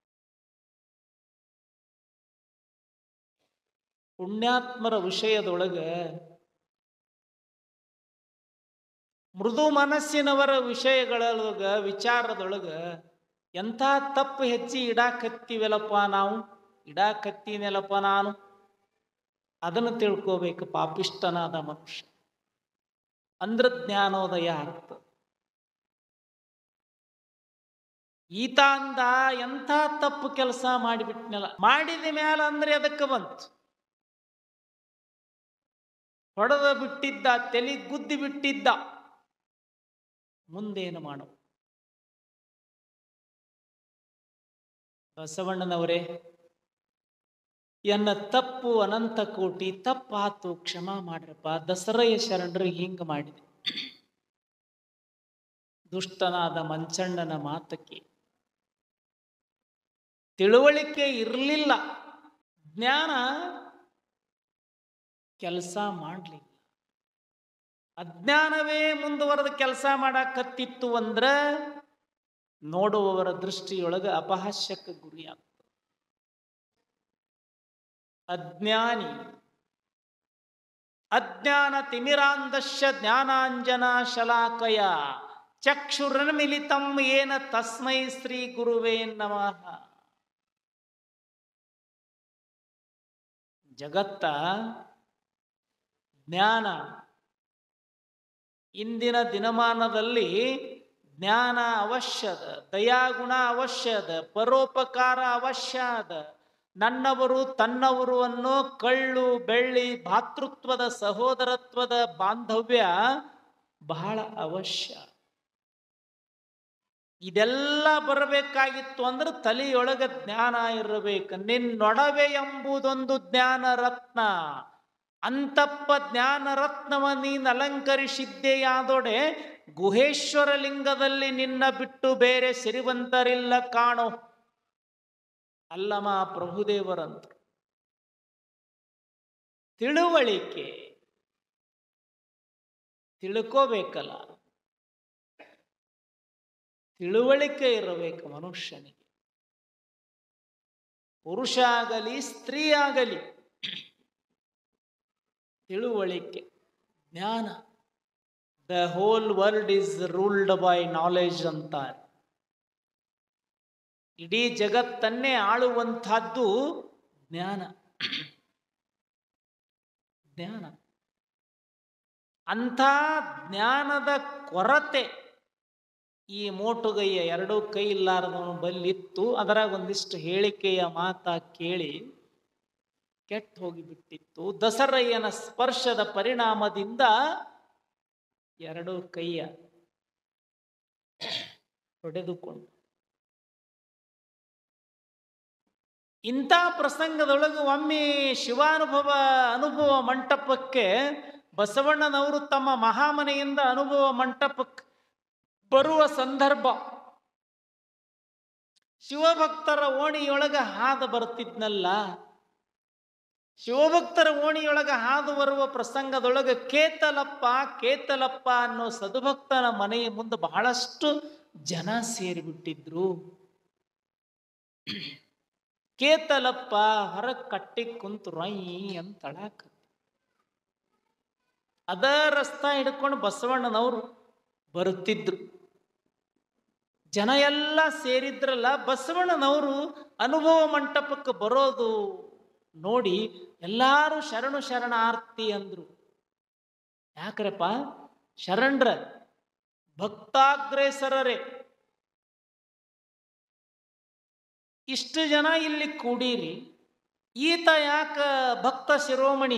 [SPEAKER 1] ಪುಣ್ಯಾತ್ಮರ ವಿಷಯದೊಳಗೆ ಮೃದು ಮನಸ್ಸಿನವರ ವಿಷಯಗಳೊಳಗ ವಿಚಾರದೊಳಗ ಎಂಥ ತಪ್ಪು ಹೆಚ್ಚಿ ಇಡಾಕತ್ತೀವಲ್ಲಪ್ಪ ನಾವು ಇಡಾಕತ್ತೀನಲ್ಲಪ್ಪ ನಾನು ಅದನ್ನು ತಿಳ್ಕೋಬೇಕು ಪಾಪಿಷ್ಟನಾದ ಮನುಷ್ಯ ಅಂದ್ರ ಜ್ಞಾನೋದಯ ಆಗ್ತದೆ ಈತ ಅಂದ ಎಂಥ ತಪ್ಪು ಕೆಲಸ ಮಾಡಿಬಿಟ್ನಲ್ಲ ಮಾಡಿದ ಮ್ಯಾಲ ಅಂದ್ರೆ ಅದಕ್ಕೆ ಬಂತು ಹೊಡೆದ ಬಿಟ್ಟಿದ್ದ ತಲೆ ಗುದ್ದಿ ಬಿಟ್ಟಿದ್ದ ಮುಂದೇನು ಮಾಡು ಬಸವಣ್ಣನವರೇ ಎನ್ನ ತಪ್ಪು ಅನಂತ ಕೋಟಿ ತಪ್ಪಾತು ಕ್ಷಮಾ ಮಾಡ್ರಪ್ಪ ದಸರೆಯ ಶರಣರಿಗೆ ಹಿಂಗ ಮಾಡಿದೆ ದುಷ್ಟನಾದ ಮಂಚಣ್ಣನ ಮಾತಕ್ಕೆ ತಿಳುವಳಿಕೆ ಇರಲಿಲ್ಲ ಜ್ಞಾನ ಕೆಲಸ ಮಾಡಲಿಲ್ಲ ಅಜ್ಞಾನವೇ ಮುಂದುವರೆದ ಕೆಲಸ ಮಾಡಾಕತ್ತಿತ್ತು ಅಂದ್ರ ನೋಡುವವರ ದೃಷ್ಟಿಯೊಳಗೆ ಅಪಹಾಸ್ಯಕ್ಕೆ ಗುರಿಯಾಗ್ತದೆ ಅಜ್ಞಾನಿ ಅಜ್ಞಾನ ತಿಮಿರಾಂದಶ್ಯ ಜ್ಞಾನಾಂಜನ ಶಲಾಕಯ ಚಕ್ಷುರನ್ಮಿಲಿತಂ ಏನ ತಸ್ಮೈ ಶ್ರೀ ಗುರುವೇ ನಮಃ ಜಗತ್ತ ಜ್ಞಾನ ಇಂದಿನ ದಿನಮಾನದಲ್ಲಿ ಜ್ಞಾನ ಅವಶ್ಯದ ದಯಾಗುಣ ಅವಶ್ಯದ ಪರೋಪಕಾರ ಅವಶ್ಯ ಅದ ನನ್ನವರು ತನ್ನವರು ಅನ್ನೋ ಕಳ್ಳು ಬೆಳ್ಳಿ ಭಾತೃತ್ವದ ಸಹೋದರತ್ವದ ಬಾಂಧವ್ಯ ಬಹಳ ಅವಶ್ಯ ಇದೆಲ್ಲ ಬರಬೇಕಾಗಿತ್ತು ಅಂದ್ರೆ ತಲೆಯೊಳಗ ಜ್ಞಾನ ಇರಬೇಕು ನಿನ್ನೊಡವೆ ಎಂಬುದೊಂದು ಜ್ಞಾನ ರತ್ನ ಅಂತಪ್ಪ ಜ್ಞಾನ ರತ್ನವ ನೀನು ಅಲಂಕರಿಸಿದ್ದೆಯಾದೊಡೆ ಗುಹೇಶ್ವರ ಲಿಂಗದಲ್ಲಿ ನಿನ್ನ ಬಿಟ್ಟು ಬೇರೆ ಸಿರಿವಂತರಿಲ್ಲ ಕಾಣೋ ಅಲ್ಲಮ ಪ್ರಭುದೇವರಂತ ತಿಳುವಳಿಕೆ ತಿಳ್ಕೋಬೇಕಲ್ಲ ತಿಳುವಳಿಕೆ ಇರಬೇಕು ಮನುಷ್ಯನಿಗೆ ಪುರುಷ ಆಗಲಿ ಸ್ತ್ರೀ ಆಗಲಿ ತಿಳುವಳಿಕೆ ಜ್ಞಾನ the whole world is ruled by knowledge ಅಂತಾರೆ ಇಡೀ ಜಗತ್ತನ್ನೇ ಆಳುವಂತಹದ್ದು ಜ್ಞಾನ ಜ್ಞಾನ ಅಂಥ ಜ್ಞಾನದ ಕೊರತೆ ಈ ಮೋಟುಗೈಯ ಎರಡೂ ಕೈ ಇಲ್ಲಾರದವನು ಬಲ್ಲಿತ್ತು ಅದರಾಗ ಒಂದಿಷ್ಟು ಹೇಳಿಕೆಯ ಮಾತ ಕೇಳಿ ಕೆಟ್ಟ ಹೋಗಿಬಿಟ್ಟಿತ್ತು ದಸರಯ್ಯನ ಸ್ಪರ್ಶದ ಪರಿಣಾಮದಿಂದ ಎರಡೂ ಕೈಯ ಹೊಡೆದುಕೊಂಡು ಇಂಥ ಪ್ರಸಂಗದೊಳಗೆ ಒಮ್ಮೆ ಶಿವಾನುಭವ ಅನುಭವ ಮಂಟಪಕ್ಕೆ ಬಸವಣ್ಣನವರು ತಮ್ಮ ಮಹಾಮನೆಯಿಂದ ಅನುಭವ ಮಂಟಪಕ್ಕೆ ಬರುವ ಸಂದರ್ಭ ಶಿವಭಕ್ತರ ಓಣಿಯೊಳಗ ಹಾದು ಬರ್ತಿದ್ನಲ್ಲ ಶಿವಭಕ್ತರ ಓಣಿಯೊಳಗ ಹಾದು ಬರುವ ಪ್ರಸಂಗದೊಳಗೆ ಕೇತಲಪ್ಪ ಕೇತಲಪ್ಪ ಅನ್ನೋ ಸದುಭಕ್ತನ ಮನೆಯ ಮುಂದೆ ಬಹಳಷ್ಟು ಜನ ಸೇರಿಬಿಟ್ಟಿದ್ರು ಕೇತಲಪ್ಪ ಹೊರಗೆ ಕಟ್ಟಿ ಕುಂತು ರೈ ಅಂತ ಅಳಾಕ ಅದ ರಸ್ತಾ ಹಿಡ್ಕೊಂಡು ಬಸವಣ್ಣನವರು ಬರುತ್ತಿದ್ರು ಜನ ಎಲ್ಲ ಸೇರಿದ್ರಲ್ಲ ಬಸವಣ್ಣನವರು ಅನುಭವ ಮಂಟಪಕ್ಕೆ ಬರೋದು ನೋಡಿ ಎಲ್ಲಾರು ಶರಣು ಶರಣಾರ್ಥಿ ಅಂದ್ರು ಯಾಕ್ರಪ್ಪ ಶರಣರ ಭಕ್ತಾಗ್ರೇಸರರೇ ಇಷ್ಟು ಜನ ಇಲ್ಲಿ ಕೂಡೀರಿ ಈತ ಯಾಕ ಭಕ್ತ ಶಿರೋಮಣಿ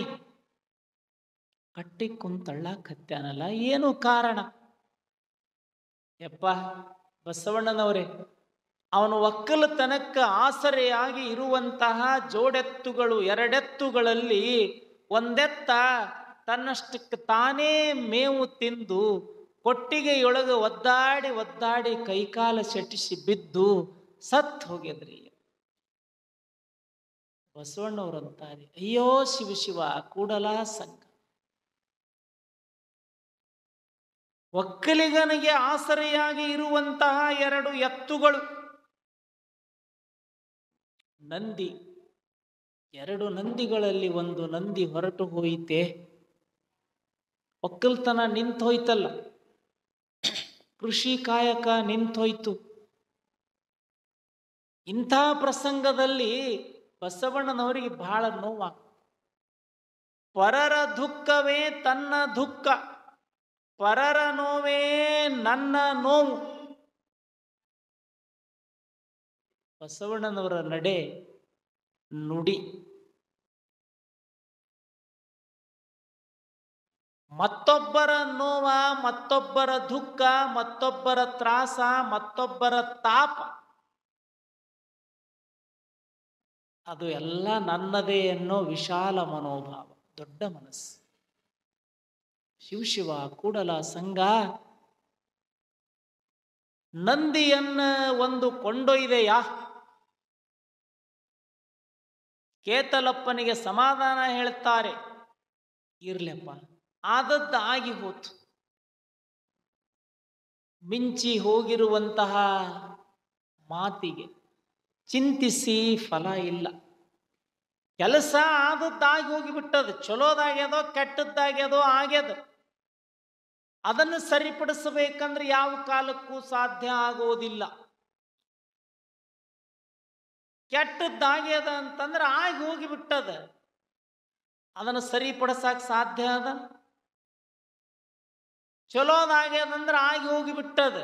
[SPEAKER 1] ಕಟ್ಟಿ ಕುಂತಳ್ಳಾಕತ್ಯಾನಲ್ಲ ಏನು ಕಾರಣ ಯಪ್ಪ ಬಸವಣ್ಣನವರೇ ಅವನು ಒಕ್ಕಲತನಕ್ಕೆ ಆಸರೆಯಾಗಿ ಇರುವಂತಹ ಜೋಡೆತ್ತುಗಳು ಎರಡೆತ್ತುಗಳಲ್ಲಿ ಒಂದೆತ್ತ ತನ್ನಷ್ಟಕ್ಕೆ ತಾನೇ ಮೇವು ತಿಂದು ಕೊಟ್ಟಿಗೆಯೊಳಗೆ ಒದ್ದಾಡಿ ಒದ್ದಾಡಿ ಕೈಕಾಲ ಸೆಟಿಸಿ ಬಿದ್ದು ಸತ್ ಹೋಗ್ಯದ್ರಿ ಬಸವಣ್ಣವ್ರಂತಾರೆ ಅಯ್ಯೋ ಶಿವ ಶಿವ ಕೂಡಲ ಸಂಘ ಒಕ್ಕಲಿಗನಿಗೆ ಆಸರೆಯಾಗಿ ಇರುವಂತಹ ಎರಡು ಎತ್ತುಗಳು ನಂದಿ ಎರಡು ನಂದಿಗಳಲ್ಲಿ ಒಂದು ನಂದಿ ಹೊರಟು ಹೋಯಿತೆ ಒಕ್ಕಲ್ತನ ನಿಂತು ಹೋಯ್ತಲ್ಲ ಕೃಷಿ ಕಾಯಕ ನಿಂತೋಯ್ತು ಇಂಥ ಪ್ರಸಂಗದಲ್ಲಿ ಬಸವಣ್ಣನವರಿಗೆ ಬಹಳ ನೋವ ಪರರ ದುಃಖವೇ ತನ್ನ ದುಃಖ ಪರರ ನೋವೇ ನನ್ನ ನೋವು ಬಸವಣ್ಣನವರ ನಡೆ ನುಡಿ ಮತ್ತೊಬ್ಬರ ನೋವ ಮತ್ತೊಬ್ಬರ ದುಃಖ ಮತ್ತೊಬ್ಬರ ತ್ರಾಸ ಮತ್ತೊಬ್ಬರ ತಾಪ ಅದು ಎಲ್ಲ ನನ್ನದೇ ಅನ್ನೋ ವಿಶಾಲ ಮನೋಭಾವ ದೊಡ್ಡ ಮನಸ್ಸು ಶಿವಶಿವ ಕೂಡಲ ಸಂಘ ನಂದಿಯನ್ನ ಒಂದು ಕೊಂಡೊಯ್ದೆಯಾ ಕೇತಲಪ್ಪನಿಗೆ ಸಮಾಧಾನ ಹೇಳ್ತಾರೆ ಇರ್ಲಪ್ಪ ಆದದ್ದು ಆಗಿ ಹೋತು ಮಿಂಚಿ ಹೋಗಿರುವಂತಹ ಮಾತಿಗೆ ಚಿಂತಿಸಿ ಫಲ ಇಲ್ಲ ಕೆಲಸ ಆದದ್ದಾಗಿ ಹೋಗಿಬಿಟ್ಟದು ಚಲೋದಾಗ್ಯದೋ ಕೆಟ್ಟದ್ದಾಗ್ಯದೋ ಆಗ್ಯದ ಅದನ್ನು ಸರಿಪಡಿಸಬೇಕಂದ್ರೆ ಯಾವ ಕಾಲಕ್ಕೂ ಸಾಧ್ಯ ಆಗೋದಿಲ್ಲ ಕೆಟ್ಟದ್ದಾಗ್ಯದ ಅಂತಂದ್ರೆ ಆಗಿ ಹೋಗಿಬಿಟ್ಟದ ಅದನ್ನು ಸರಿಪಡಿಸಕ್ ಸಾಧ್ಯ ಅದ ಚಲೋದಾಗ್ಯದಂದ್ರೆ ಆಗಿ ಹೋಗಿಬಿಟ್ಟದ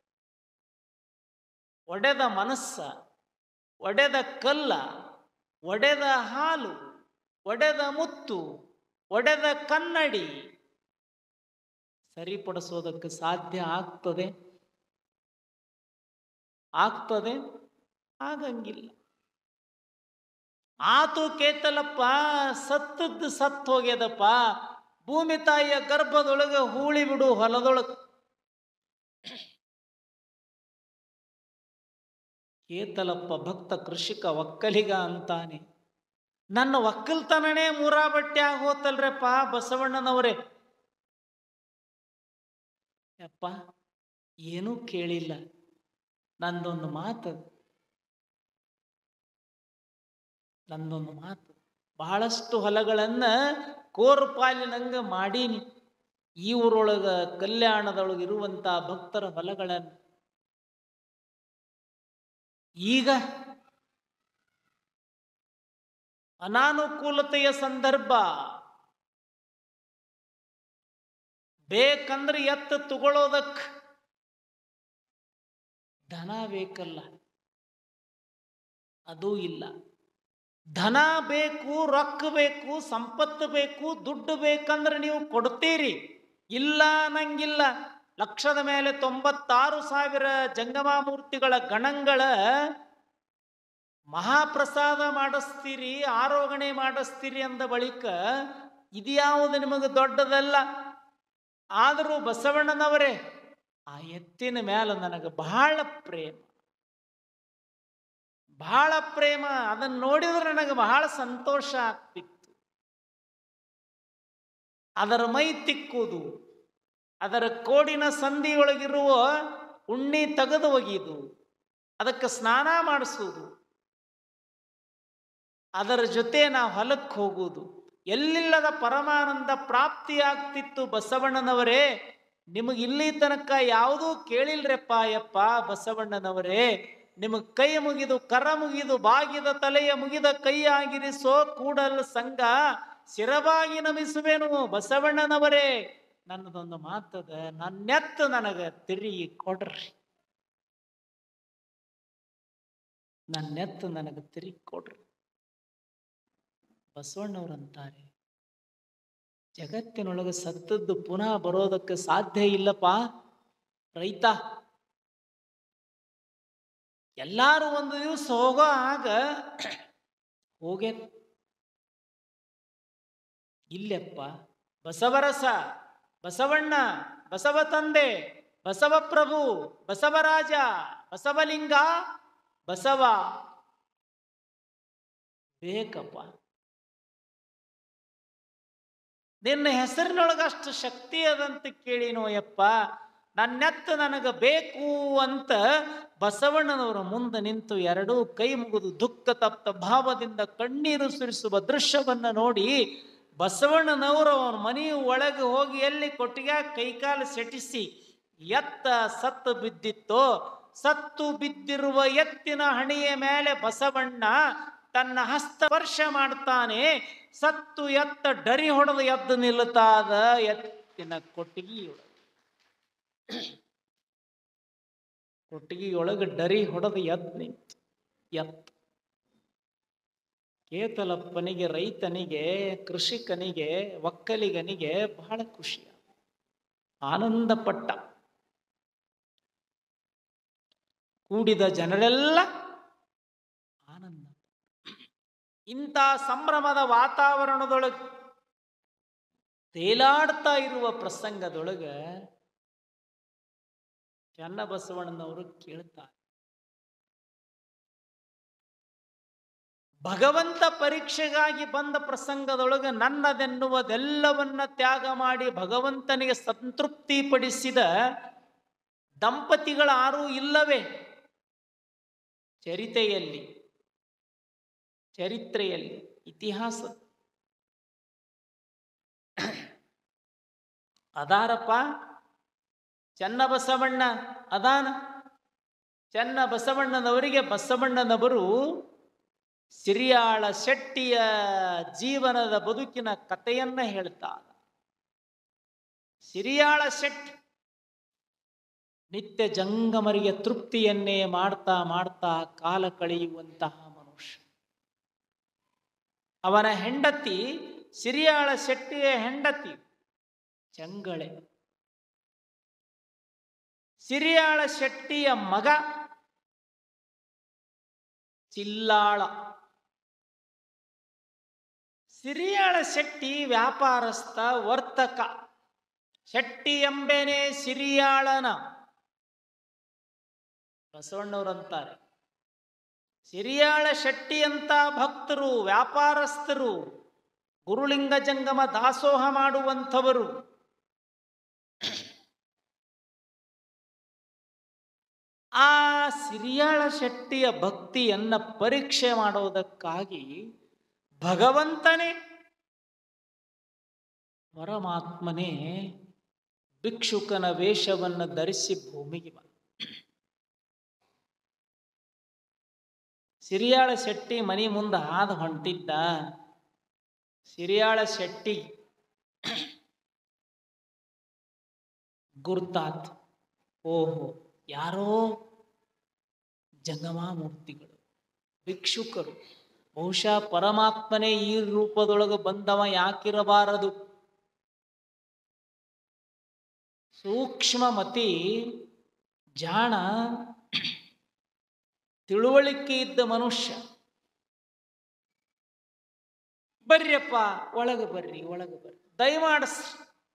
[SPEAKER 1] ಒಡೆದ ಮನಸ್ಸ ಒಡೆದ ಕಲ್ಲ ಒಡೆದ ಹಾಲು ಒಡೆದ ಮುತ್ತು ಒಡೆದ ಕನ್ನಡಿ ಸರಿಪಡಿಸೋದಕ್ಕೆ ಸಾಧ್ಯ ಆಗ್ತದೆ ಆಗ್ತದೆ ಆಗಂಗಿಲ್ಲ ಆತು ಕೇತಲಪ್ಪ ಸತ್ತದ್ದು ಸತ್ತು ಹೋಗ್ಯದಪ್ಪ ಭೂಮಿ ತಾಯಿಯ ಗರ್ಭದೊಳಗೆ ಹೂಳಿ ಬಿಡು ಹೊಲದೊಳಗೆ ಕೇತಲಪ್ಪ ಭಕ್ತ ಕೃಷಿಕ ಒಕ್ಕಲಿಗ ಅಂತಾನೆ ನನ್ನ ಒಕ್ಕಲ್ತನನೇ ಮೂರಾ ಬಟ್ಟೆ ಆಗೋತಲ್ರಪ್ಪ ಬಸವಣ್ಣನವರೇ ಯಪ್ಪ ಏನೂ ಕೇಳಿಲ್ಲ ನಂದೊಂದು ಮಾತು ನಂದೊಂದು ಮಾತು ಬಹಳಷ್ಟು ಹೊಲಗಳನ್ನ ಕೋರ್ಪಾಲಿನಂಗ ಮಾಡೀನಿ ಈ ಊರೊಳಗ ಕಲ್ಯಾಣದೊಳಗೆ ಇರುವಂತ ಭಕ್ತರ ಹೊಲಗಳನ್ನು ಈಗ ಅನಾನುಕೂಲತೆಯ ಸಂದರ್ಭ ಬೇಕಂದ್ರೆ ಎತ್ತು ತಗೊಳ್ಳೋದಕ್ ಧನ ಬೇಕಲ್ಲ ಅದೂ ಇಲ್ಲ ಧನ ಬೇಕು ರೊಕ್ಕ ಬೇಕು ಸಂಪತ್ತು ಬೇಕು ದುಡ್ಡು ಬೇಕಂದ್ರೆ ನೀವು ಕೊಡ್ತೀರಿ ಇಲ್ಲ ಅನ್ನಂಗಿಲ್ಲ ಲಕ್ಷದ ಮೇಲೆ ತೊಂಬತ್ತಾರು ಸಾವಿರ ಜಂಗಮಾಮೂರ್ತಿಗಳ ಗಣಗಳ ಮಹಾಪ್ರಸಾದ ಮಾಡಿಸ್ತೀರಿ ಆರೋಗಣೆ ಮಾಡಿಸ್ತೀರಿ ಅಂದ ಬಳಿಕ ಇದ್ಯಾವುದು ನಿಮಗೆ ದೊಡ್ಡದಲ್ಲ ಆದರೂ ಬಸವಣ್ಣನವರೇ ಆ ಎತ್ತಿನ ಮೇಲೆ ನನಗೆ ಬಹಳ ಪ್ರೇಮ ಬಹಳ ಪ್ರೇಮ ಅದನ್ನು ನೋಡಿದ್ರೆ ನನಗೆ ಬಹಳ ಸಂತೋಷ ಆಗ್ತಿತ್ತು ಅದರ ಮೈ ತಿಕ್ಕುವುದು ಅದರ ಕೋಡಿನ ಸಂಧಿಯೊಳಗಿರುವ ಉಣ್ಣಿ ತೆಗೆದು ಒಗೆಯುವುದು ಅದಕ್ಕೆ ಸ್ನಾನ ಮಾಡಿಸುವುದು ಅದರ ಜೊತೆ ನಾವು ಹೊಲಕ್ಕೆ ಹೋಗುವುದು ಎಲ್ಲಿಲ್ಲದ ಪರಮಾನಂದ ಪ್ರಾಪ್ತಿಯಾಗ್ತಿತ್ತು ಬಸವಣ್ಣನವರೇ ನಿಮಗೆ ಇಲ್ಲಿ ತನಕ ಯಾವುದೂ ಕೇಳಿಲ್ರಪ್ಪ ಯಪ್ಪ ಬಸವಣ್ಣನವರೇ ನಿಮಗೆ ಕೈ ಮುಗಿದು ಕರ ಮುಗಿದು ಬಾಗಿದ ತಲೆಯ ಮುಗಿದ ಕೈ ಆಗಿರಿಸೋ ಕೂಡಲ್ ಸಂಘ ಶಿರವಾಗಿ ನಮಿಸುವೆನು ಬಸವಣ್ಣನವರೇ ನನ್ನದೊಂದು ಮಾತದ ನನ್ನೆತ್ತು ನನಗೆ ತಿರುಗಿ ಕೊಡ್ರಿ ನನ್ನೆತ್ತು ನನಗೆ ತಿರುಗಿ ಕೊಡ್ರಿ ಬಸವಣ್ಣವ್ರಂತಾರೆ ಜಗತ್ತಿನೊಳಗೆ ಸತ್ತದ್ದು ಪುನಃ ಬರೋದಕ್ಕೆ ಸಾಧ್ಯ ಇಲ್ಲಪ್ಪ ರೈತ ಎಲ್ಲಾರು ಒಂದು ದಿವಸ ಹೋಗೋ ಆಗ ಹೋಗೆ ಇಲ್ಲಪ್ಪ ಬಸವರಸ ಬಸವಣ್ಣ ಬಸವ ತಂದೆ ಬಸವಪ್ರಭು ಬಸವರಾಜ ಬಸವಲಿಂಗ ಬಸವ ಬೇಕಪ್ಪ ನಿನ್ನ ಹೆಸರಿನೊಳಗೆ ಅಷ್ಟು ಶಕ್ತಿ ಅದಂತ ಕೇಳಿನೋ ಯಪ್ಪ ನನ್ನೆತ್ತ ನನಗೆ ಬೇಕು ಅಂತ ಬಸವಣ್ಣನವರ ಮುಂದೆ ನಿಂತು ಎರಡೂ ಕೈ ಮುಗಿದು ದುಃಖ ತಪ್ತ ಭಾವದಿಂದ ಕಣ್ಣೀರು ಸುರಿಸುವ ದೃಶ್ಯವನ್ನ ನೋಡಿ ಬಸವಣ್ಣನವರು ಅವನ ಮನೆಯ ಒಳಗೆ ಹೋಗಿ ಎಲ್ಲಿ ಕೊಟ್ಟಿಗೆ ಕೈಕಾಲು ಸೆಟಿಸಿ ಎತ್ತ ಸತ್ತು ಬಿದ್ದಿತ್ತೋ ಸತ್ತು ಬಿದ್ದಿರುವ ಎತ್ತಿನ ಹಣೆಯ ಮೇಲೆ ಬಸವಣ್ಣ ತನ್ನ ಹಸ್ತಸ್ಪರ್ಶ ಮಾಡ್ತಾನೆ ಸತ್ತು ಎತ್ತ ಡರಿ ಹೊಡೆದು ಎದ್ದು ನಿಲ್ಲುತ್ತಾದ ಎತ್ತಿನ ಕೊಟ್ಟಿಗೆಯೊಳಗೆ ಕೊಟ್ಟಿಗೆಯೊಳಗೆ ಡರಿ ಹೊಡೆದು ಎದ್ದು ನಿಂತು ಎತ್ತು ಕೇತಲಪ್ಪನಿಗೆ ರೈತನಿಗೆ ಕೃಷಿಕನಿಗೆ ಒಕ್ಕಲಿಗನಿಗೆ ಬಹಳ ಖುಷಿ ಆನಂದ ಪಟ್ಟ ಕೂಡಿದ ಜನರೆಲ್ಲ ಆನಂದ ಇಂಥ ಸಂಭ್ರಮದ ವಾತಾವರಣದೊಳಗೆ ತೇಲಾಡ್ತಾ ಇರುವ ಪ್ರಸಂಗದೊಳಗೆ ಚನ್ನಬಸವಣ್ಣನವರು ಕೇಳ್ತಾರೆ ಭಗವಂತ ಪರೀಕ್ಷೆಗಾಗಿ ಬಂದ ಪ್ರಸಂಗದೊಳಗೆ ನನ್ನದೆನ್ನುವುದೆಲ್ಲವನ್ನ ತ್ಯಾಗ ಮಾಡಿ ಭಗವಂತನಿಗೆ ಸಂತೃಪ್ತಿ ಪಡಿಸಿದ ದಂಪತಿಗಳಾರೂ ಇಲ್ಲವೇ ಚರಿತೆಯಲ್ಲಿ ಚರಿತ್ರೆಯಲ್ಲಿ ಇತಿಹಾಸ ಅದಾರಪ್ಪ ಚನ್ನ ಬಸವಣ್ಣ ಅದಾನ ಚನ್ನ ಬಸವಣ್ಣನವರಿಗೆ ಬಸವಣ್ಣನವರು ಸಿರಿಯಾಳ ಶೆಟ್ಟಿಯ ಜೀವನದ ಬದುಕಿನ ಕಥೆಯನ್ನ ಹೇಳ್ತಾರೆ ಸಿರಿಯಾಳ ಶೆಟ್ಟಿ ನಿತ್ಯ ಜಂಗಮರಿಗೆ ತೃಪ್ತಿಯನ್ನೇ ಮಾಡ್ತಾ ಮಾಡ್ತಾ ಕಾಲ ಕಳೆಯುವಂತಹ ಮನುಷ್ಯ ಅವನ ಹೆಂಡತಿ ಸಿರಿಯಾಳ ಶೆಟ್ಟಿಯ ಹೆಂಡತಿ ಚಂಗಳೆ ಸಿರಿಯಾಳ ಶೆಟ್ಟಿಯ ಮಗ ಚಿಲ್ಲಾಳ ಸಿರಿಯಾಳ ಶೆಟ್ಟಿ ವ್ಯಾಪಾರಸ್ಥ ವರ್ತಕ ಶೆಟ್ಟಿ ಎಂಬೆನೆ ಸಿರಿಯಾಳನ ಬಸವಣ್ಣವರಂತಾರೆ ಸಿರಿಯಾಳ ಶೆಟ್ಟಿ ಅಂತ ಭಕ್ತರು ವ್ಯಾಪಾರಸ್ಥರು ಗುರುಲಿಂಗ ಜಂಗಮ ದಾಸೋಹ ಮಾಡುವಂಥವರು ಆ ಸಿರಿಯಾಳ ಶೆಟ್ಟಿಯ ಭಕ್ತಿಯನ್ನ ಪರೀಕ್ಷೆ ಮಾಡೋದಕ್ಕಾಗಿ ಭಗವಂತನೇ ಪರಮಾತ್ಮನೇ ಭಿಕ್ಷುಕನ ವೇಷವನ್ನು ಧರಿಸಿ ಭೂಮಿಗೆ ಬಂದ ಸಿರಿಯಾಳ ಶೆಟ್ಟಿ ಮನಿ ಮುಂದೆ ಹಾದು ಹೊಂಟಿದ್ದ ಸಿರಿಯಾಳ ಶೆಟ್ಟಿ ಗುರ್ತಾತ್ ಓಹೋ ಯಾರೋ ಜಂಗಮ ಮೂರ್ತಿಗಳು ಭಿಕ್ಷುಕರು ಬಹುಶಃ ಪರಮಾತ್ಮನೇ ಈ ರೂಪದೊಳಗೆ ಬಂದವ ಯಾಕಿರಬಾರದು ಸೂಕ್ಷ್ಮ ಮತಿ ಜಾಣ ತಿಳುವಳಿಕೆ ಇದ್ದ ಮನುಷ್ಯ ಬರ್ರಿಯಪ್ಪ ಒಳಗೆ ಬರ್ರಿ ಒಳಗೆ ಬರ್ರಿ ದಯಮಾಡಿಸ್ರಿ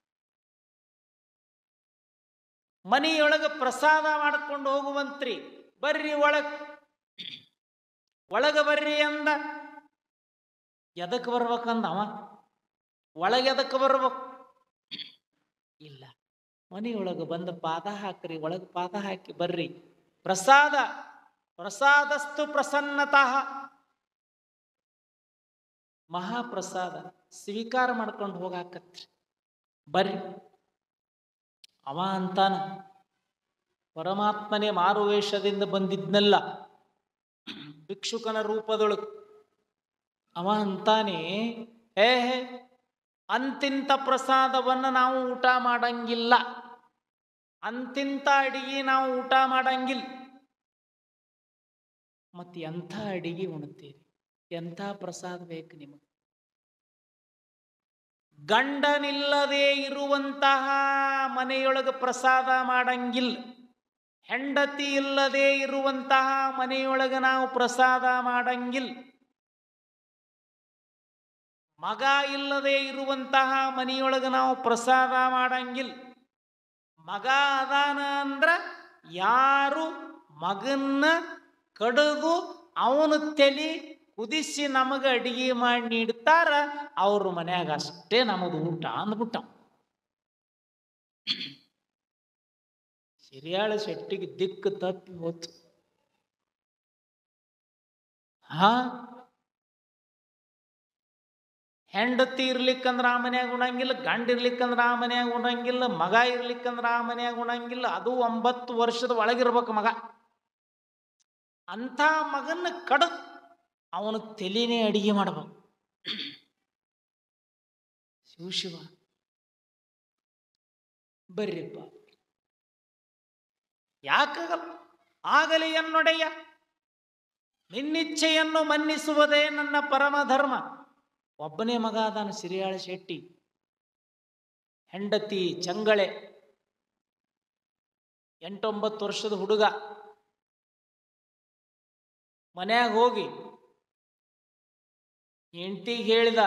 [SPEAKER 1] ಮನೆಯೊಳಗೆ ಪ್ರಸಾದ ಮಾಡ್ಕೊಂಡು ಹೋಗುವಂತ್ರಿ ಬರ್ರಿ ಒಳಗ್ ಒಳಗ ಬರ್ರಿ ಅಂದ ಎದಕ್ಕೆ ಬರ್ಬೇಕಂದ ಅವ ಒಳಗೆ ಎದಕ್ಕೆ ಬರ್ಬೇಕು ಇಲ್ಲ ಮನೆಯೊಳಗೆ ಬಂದ ಪಾದ ಹಾಕ್ರಿ ಒಳಗೆ ಪಾದ ಹಾಕಿ ಬರ್ರಿ ಪ್ರಸಾದ ಪ್ರಸಾದಸ್ತು ಪ್ರಸನ್ನತಃ ಮಹಾಪ್ರಸಾದ ಸ್ವೀಕಾರ ಮಾಡ್ಕೊಂಡು ಹೋಗಾಕತ್ರಿ ಬರ್ರಿ ಅವ ಅಂತಾನ ಪರಮಾತ್ಮನೇ ಮಾರುವೇಷದಿಂದ ಬಂದಿದ್ನಲ್ಲ ಭಿಕ್ಷುಕನ ರೂಪದೊಳಗೆ ಅವ ಅಂತಾನೆ ಹೇ ಹೇ ಅಂತಿಂತ ಪ್ರಸಾದವನ್ನು ನಾವು ಊಟ ಮಾಡಂಗಿಲ್ಲ ಅಂತಿಂತ ಅಡಿಗೆ ನಾವು ಊಟ ಮಾಡಂಗಿಲ್ಲ ಮತ್ತೆ ಎಂಥ ಅಡಿಗೆ ಉಣ್ತೀರಿ ಎಂಥ ಪ್ರಸಾದ ಬೇಕು ನಿಮಗೆ ಗಂಡನಿಲ್ಲದೆ ಇರುವಂತಹ ಮನೆಯೊಳಗೆ ಪ್ರಸಾದ ಮಾಡಂಗಿಲ್ಲ ಹೆಂಡತಿ ಇಲ್ಲದೆ ಇರುವಂತಹ ಮನೆಯೊಳಗೆ ನಾವು ಪ್ರಸಾದ ಮಾಡಂಗಿಲ್ಲ ಮಗ ಇಲ್ಲದೆ ಇರುವಂತಹ ಮನೆಯೊಳಗೆ ನಾವು ಪ್ರಸಾದ ಮಾಡಂಗಿಲ್ಲ ಮಗ ಅದಾನ ಅಂದ್ರ ಯಾರು ಮಗನ್ನ ಕಡಿದು ಅವನ ತಲೆ ಕುದಿಸಿ ನಮಗೆ ಅಡಿಗೆ ಮಾಡಿ ನೀಡ್ತಾರ ಅವ್ರ ಮನ್ಯಾಗ ಅಷ್ಟೇ ನಮದು ಊಟ ಅಂದ್ಬಿಟ್ಟ ಸಿರಿಯಾಳ ಶೆಟ್ಟಿಗೆ ದಿಕ್ಕು ತಪ್ಪಿ ಹೋತು ಹಾ ಹೆಂಡತಿ ಇರ್ಲಿಕ್ಕಂದ್ರ ಆ ಮನ್ಯಾಗ ಉಣಂಗಿಲ್ಲ ಗಂಡ ಇರ್ಲಿಕ್ಕಂದ್ರ ಆ ಮನ್ಯಾಗ ಉಣಂಗಿಲ್ಲ ಮಗ ಇರ್ಲಿಕ್ಕಂದ್ರ ಆ ಮನ್ಯಾಗ ಉಣಂಗಿಲ್ಲ ಅದು ಒಂಬತ್ತು ವರ್ಷದ ಒಳಗಿರ್ಬೇಕು ಮಗ ಅಂಥ ಮಗನ್ನ ಕಡ ಅವನ ತಲೆನೇ ಅಡಿಗೆ ಮಾಡ್ಬೇಕು ಶಿವ ಶಿವ ಬರ್ರಿಪ್ಪ ಯಾಕಾಗಲ್ಲ ಆಗಲಿ ಎನ್ನೊಡೆಯ ನಿನ್ನಿಚ್ಛೆಯನ್ನು ಮನ್ನಿಸುವುದೇ ನನ್ನ ಪರಮ ಧರ್ಮ ಒಬ್ಬನೇ ಮಗ ಅದಾನ ಸಿರಿಯಾಳ ಶೆಟ್ಟಿ ಹೆಂಡತಿ ಚಂಗಳೆ ಎಂಟೊಂಬತ್ತು ವರ್ಷದ ಹುಡುಗ ಮನ್ಯಾಗ ಹೋಗಿ ಹೆಂಡತಿಗೆ ಹೇಳಿದ